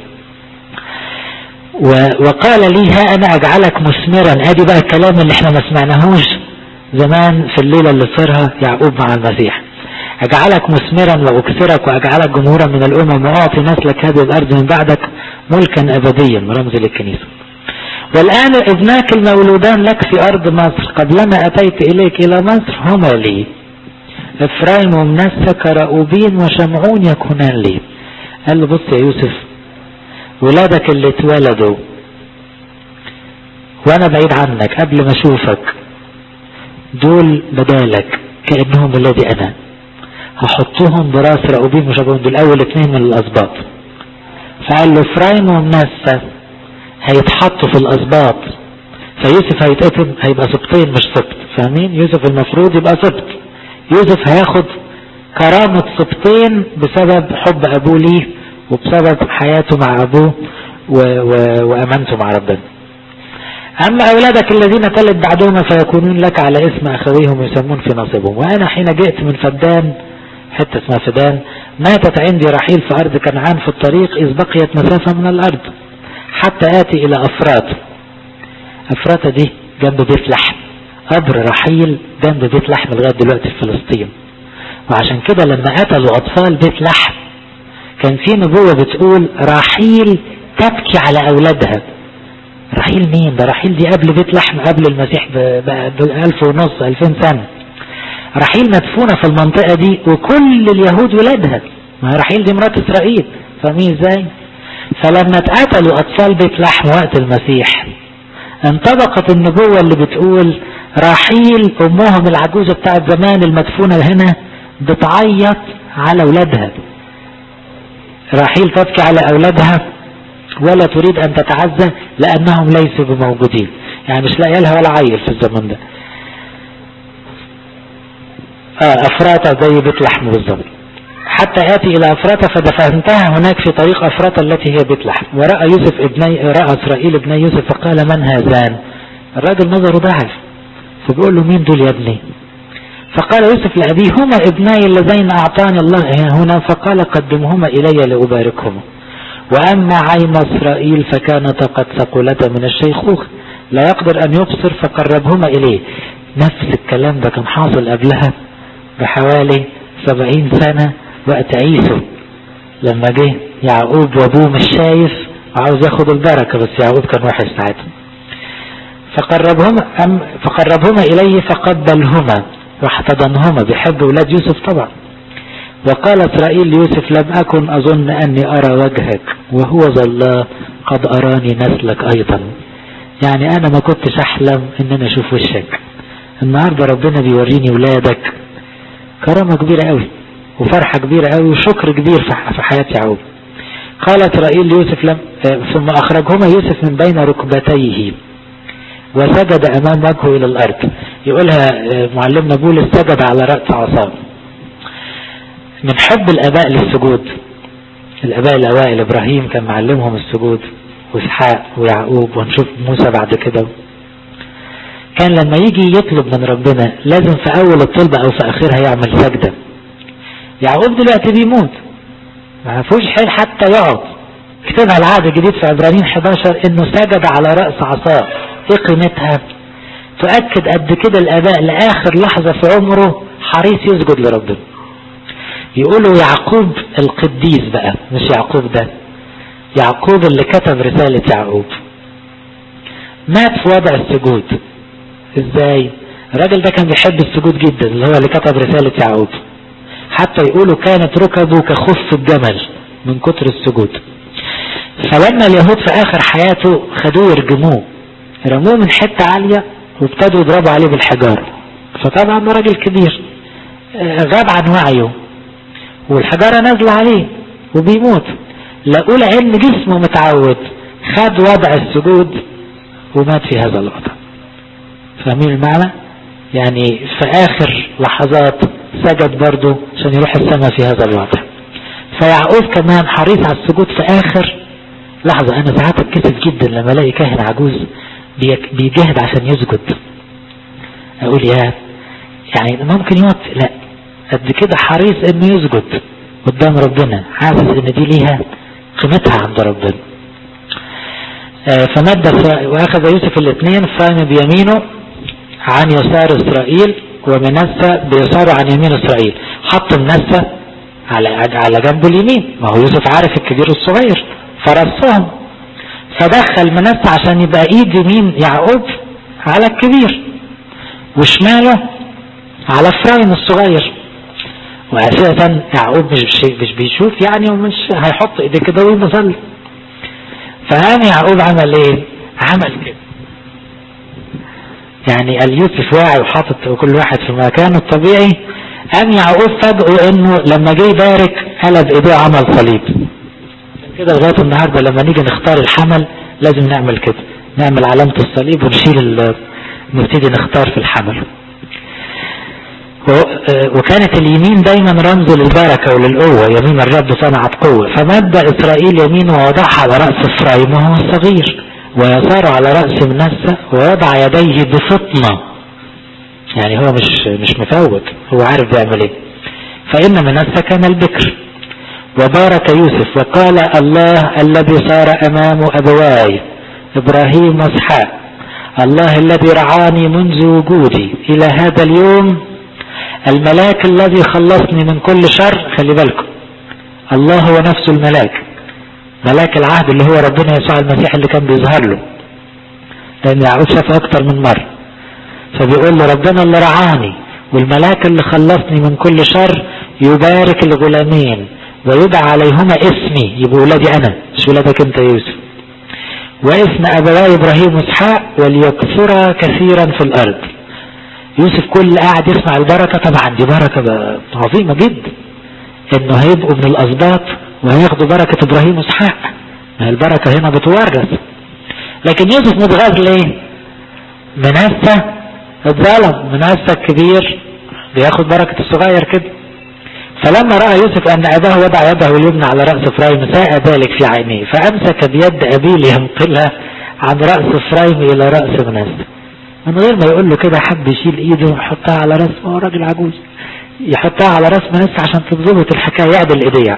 Speaker 1: وقال لي ها أنا أجعلك مثمرا أدي بقى الكلام اللي احنا ما سمعناهوش زمان في الليلة اللي صارها يعقوب مع المسيح أجعلك مثمرا وأكثرك وأجعلك جمهورا من الأمم وأعطي نسلك هذه الأرض من بعدك ملكا أبديا رمز للكنيسة والآن ابناك المولودان لك في أرض مصر قبلما أتيت إليك إلى مصر هما لي إفرايم ومنسى كرأوبين وشمعون يكونان لي قال له بص يا يوسف ولادك اللي اتولدوا وأنا بعيد عنك قبل ما أشوفك دول بدالك كأنهم ولادي أنا هحطهم براس رأوبين وشمعون دول أول اتنين من الأسباط فقال له إفرايم ومنسى هيتحطوا في الأسباط فيوسف هيتقتل هيبقى سبطين مش سبط فاهمين يوسف المفروض يبقى سبط يوسف هياخد كرامة سبطين بسبب حب أبوه ليه وبسبب حياته مع أبوه و... و... وأمانته مع ربنا أما أولادك الذين تلد بعدهما فيكونون لك على اسم أخويهم يسمون في نصيبهم وأنا حين جئت من فدان حتة اسمها فدان ماتت عندي رحيل في أرض كنعان في الطريق إذ بقيت مسافة من الأرض حتى آتي إلى أفراط أفراط دي جنب بيت لحم قبر رحيل جنب بيت لحم لغاية دلوقتي في فلسطين وعشان كده لما قتلوا أطفال بيت لحم كان في نبوة بتقول رحيل تبكي على أولادها رحيل مين ده رحيل دي قبل بيت لحم قبل المسيح بألف ونص ألفين سنة رحيل مدفونة في المنطقة دي وكل اليهود ولادها ما رحيل دي مرات إسرائيل فاهمين ازاي فلما اتقتلوا أطفال بيت لحم وقت المسيح انطبقت النبوة اللي بتقول رحيل أمهم العجوزة بتاعت زمان المدفونة هنا بتعيط على أولادها راحيل تبكي على أولادها ولا تريد أن تتعزى لأنهم ليسوا بموجودين يعني مش لاقيه لها ولا عيل في الزمن ده آه أفراطة زي بيت لحم بالظبط حتى آتي إلى أفراطة فدفنتها هناك في طريق أفراطة التي هي بيت لحم ورأى يوسف ابني رأى إسرائيل ابني يوسف فقال من هذان الراجل نظره ضعف فبيقول له مين دول يا ابني فقال يوسف لأبيه هما ابناي اللذين أعطاني الله هنا فقال قدمهما إلي لأباركهما وأما عين إسرائيل فكانت قد ثقلتا من الشيخوخ لا يقدر أن يبصر فقربهما إليه نفس الكلام ده كان حاصل قبلها بحوالي سبعين سنة وقت عيسو لما جه يعقوب وابوه مش شايف وعاوز ياخد البركة بس يعقوب كان وحش ساعتها فقربهما أم فقربهما إليه فقبلهما واحتضنهما بيحب ولاد يوسف طبعا وقال إسرائيل ليوسف لم أكن أظن أني أرى وجهك وهو الله قد أراني نسلك أيضا يعني أنا ما كنتش أحلم أن أنا أشوف وشك النهاردة ربنا بيوريني ولادك كرامة كبيرة قوي وفرحة كبيرة قوي وشكر كبير في حياة يعقوب قال إسرائيل ليوسف لم ثم أخرجهما يوسف من بين ركبتيه وسجد أمام وجهه إلى الأرض يقولها معلمنا بولس سجد على رأس عصاه من حب الآباء للسجود الآباء الأوائل إبراهيم كان معلمهم السجود وإسحاق ويعقوب ونشوف موسى بعد كده كان لما يجي يطلب من ربنا لازم في أول الطلبة أو في آخرها يعمل سجدة يعقوب دلوقتي بيموت ما فيهوش حيل حتى يقعد كتبها العهد الجديد في عبرانيين 11 انه سجد على رأس عصاه ايه قيمتها تؤكد قد كده الاباء لاخر لحظة في عمره حريص يسجد لربنا يقولوا يعقوب القديس بقى مش يعقوب ده يعقوب اللي كتب رسالة يعقوب مات في وضع السجود ازاي الراجل ده كان بيحب السجود جدا اللي هو اللي كتب رسالة يعقوب حتى يقولوا كانت ركبه كخف الجمل من كتر السجود فلما اليهود في اخر حياته خدوه يرجموه رموه من حتة عالية وابتدوا يضربوا عليه بالحجارة فطبعا ده راجل كبير غاب عن وعيه والحجارة نازلة عليه وبيموت لقوا لان جسمه متعود خد وضع السجود ومات في هذا الوضع فاهمين المعنى يعني في اخر لحظات سجد برضه عشان يروح السماء في هذا الوضع فيعقوب كمان حريص على السجود في اخر لحظة انا ساعات اتكسف جدا لما الاقي كاهن عجوز بيجاهد عشان يسجد اقول يا يعني ممكن يوطي لا قد كده حريص انه يسجد قدام ربنا حاسس ان دي ليها قيمتها عند ربنا آه فمد واخذ يوسف الاثنين فهم بيمينه عن يسار اسرائيل ومنسى بيساره عن يمين اسرائيل حط منسى على على جنبه اليمين ما هو يوسف عارف الكبير والصغير فرصهم فدخل منسى عشان يبقى ايد يمين يعقوب على الكبير وشماله على افرايم الصغير واساسا يعقوب مش مش بيشوف يعني ومش هيحط ايديه كده ويصلي فقام يعقوب عمل ايه؟ عمل كده يعني اليوسف واعي وحاطط كل واحد في مكانه الطبيعي قام يعقوب فاجئه انه لما جه يبارك قلب ايديه عمل صليب كده لغايه النهارده لما نيجي نختار الحمل لازم نعمل كده نعمل علامه الصليب ونشيل نبتدي نختار في الحمل وكانت اليمين دايما رمز للبركة وللقوة يمين الرب صنعت قوة فمد إسرائيل يمينه ووضعها على رأس إفرايم وهو الصغير ويسار على رأس منسى ووضع يديه بفطنة يعني هو مش مش مفوت هو عارف بيعمل ايه فإن منسى كان البكر وبارك يوسف وقال الله الذي صار أمام أبواي إبراهيم واسحاق الله الذي رعاني منذ وجودي إلى هذا اليوم الملاك الذي خلصني من كل شر خلي بالكم الله هو نفسه الملاك ملاك العهد اللي هو ربنا يسوع المسيح اللي كان بيظهر له لأن يعقوب شافه أكتر من مرة فبيقول له ربنا اللي رعاني والملاك اللي خلصني من كل شر يبارك الغلامين ويدعى عليهما اسمي يبقوا ولادي أنا مش ولادك أنت يا يوسف واسم أبواي إبراهيم وإسحاق وليكثرا كثيرا في الأرض يوسف كل قاعد يسمع البركة طبعا دي بركة عظيمة جدا انه هيبقوا من الاسباط وهياخدوا بركة ابراهيم واسحاق ما هي البركة هنا بتورث لكن يوسف متغاظ ليه منسى اتظلم منسى الكبير بياخد بركة الصغير كده فلما رأى يوسف أن أباه وضع يده اليمنى على رأس إفرايم ساء ذلك في عينيه فأمسك بيد أبيه لينقلها عن رأس إفرايم إلى رأس منسى من غير ما يقول له كده حب يشيل إيده ويحطها على رأس هو راجل عجوز يحطها على رأس منسى عشان تتظبط الحكاية يعدل إيديه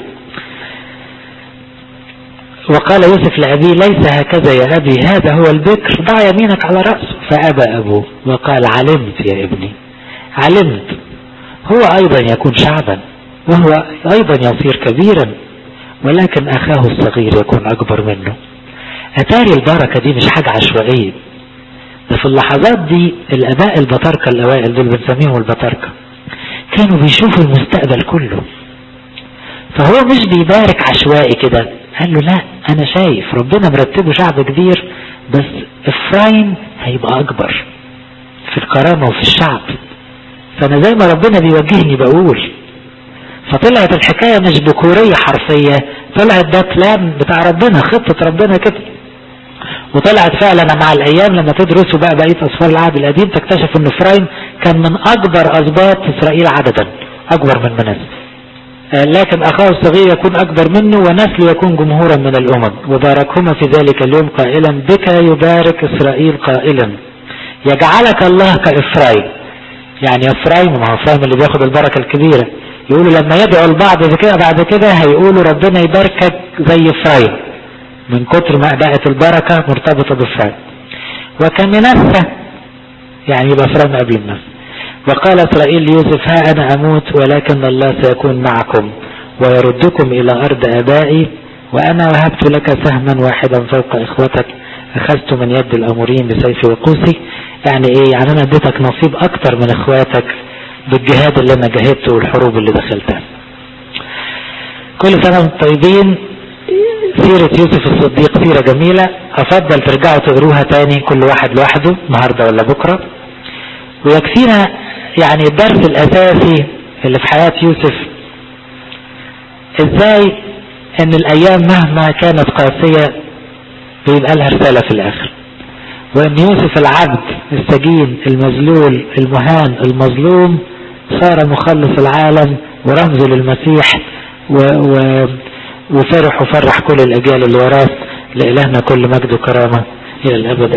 Speaker 1: وقال يوسف لأبيه ليس هكذا يا أبي هذا هو البكر ضع يمينك على رأسه فأبى أبوه وقال علمت يا ابني علمت هو أيضا يكون شعبا وهو أيضا يصير كبيرا ولكن أخاه الصغير يكون أكبر منه أتاري البركة دي مش حاجة عشوائية ده في اللحظات دي الأباء البطاركة الأوائل دول بنسميهم البطاركة كانوا بيشوفوا المستقبل كله فهو مش بيبارك عشوائي كده قال له لا أنا شايف ربنا مرتبه شعب كبير بس إفرايم هيبقى أكبر في الكرامة وفي الشعب فأنا زي ما ربنا بيوجهني بقول فطلعت الحكاية مش بكورية حرفية طلعت ده بلان بتاع ربنا خطة ربنا كده وطلعت فعلا مع الايام لما تدرسوا بقى بقية اصفار العهد القديم تكتشف ان افرايم كان من اكبر اسباط اسرائيل عددا اكبر من مناسب لكن اخاه الصغير يكون اكبر منه ونسله يكون جمهورا من الامم وباركهما في ذلك اليوم قائلا بك يبارك اسرائيل قائلا يجعلك الله كافرايم يعني افرايم ما هو افرايم اللي بياخد البركة الكبيرة يقولوا لما يدعوا البعض كده بعد كده هيقولوا ربنا يباركك زي افرايم من كتر ما بقت البركة مرتبطة بافرايم وكمنسة يعني يبقى افرايم قبل النفس وقال اسرائيل ليوسف ها انا اموت ولكن الله سيكون معكم ويردكم الى ارض ابائي وانا وهبت لك سهما واحدا فوق اخوتك اخذت من يد الامورين بسيف وقوسي يعني ايه يعني انا اديتك نصيب اكتر من اخواتك بالجهاد اللي انا جاهدته والحروب اللي دخلتها كل سنة وانتم طيبين سيرة يوسف الصديق سيرة جميلة افضل ترجعوا تقروها تاني كل واحد لوحده النهاردة ولا بكرة ويكفينا يعني الدرس الاساسي اللي في حياة يوسف ازاي ان الايام مهما كانت قاسية بيبقى لها رسالة في الاخر وان يوسف العبد السجين المذلول المهان المظلوم صار مخلص العالم ورمز للمسيح و و وفرح وفرح كل الاجيال اللي وراه لالهنا كل مجد وكرامه الى الابد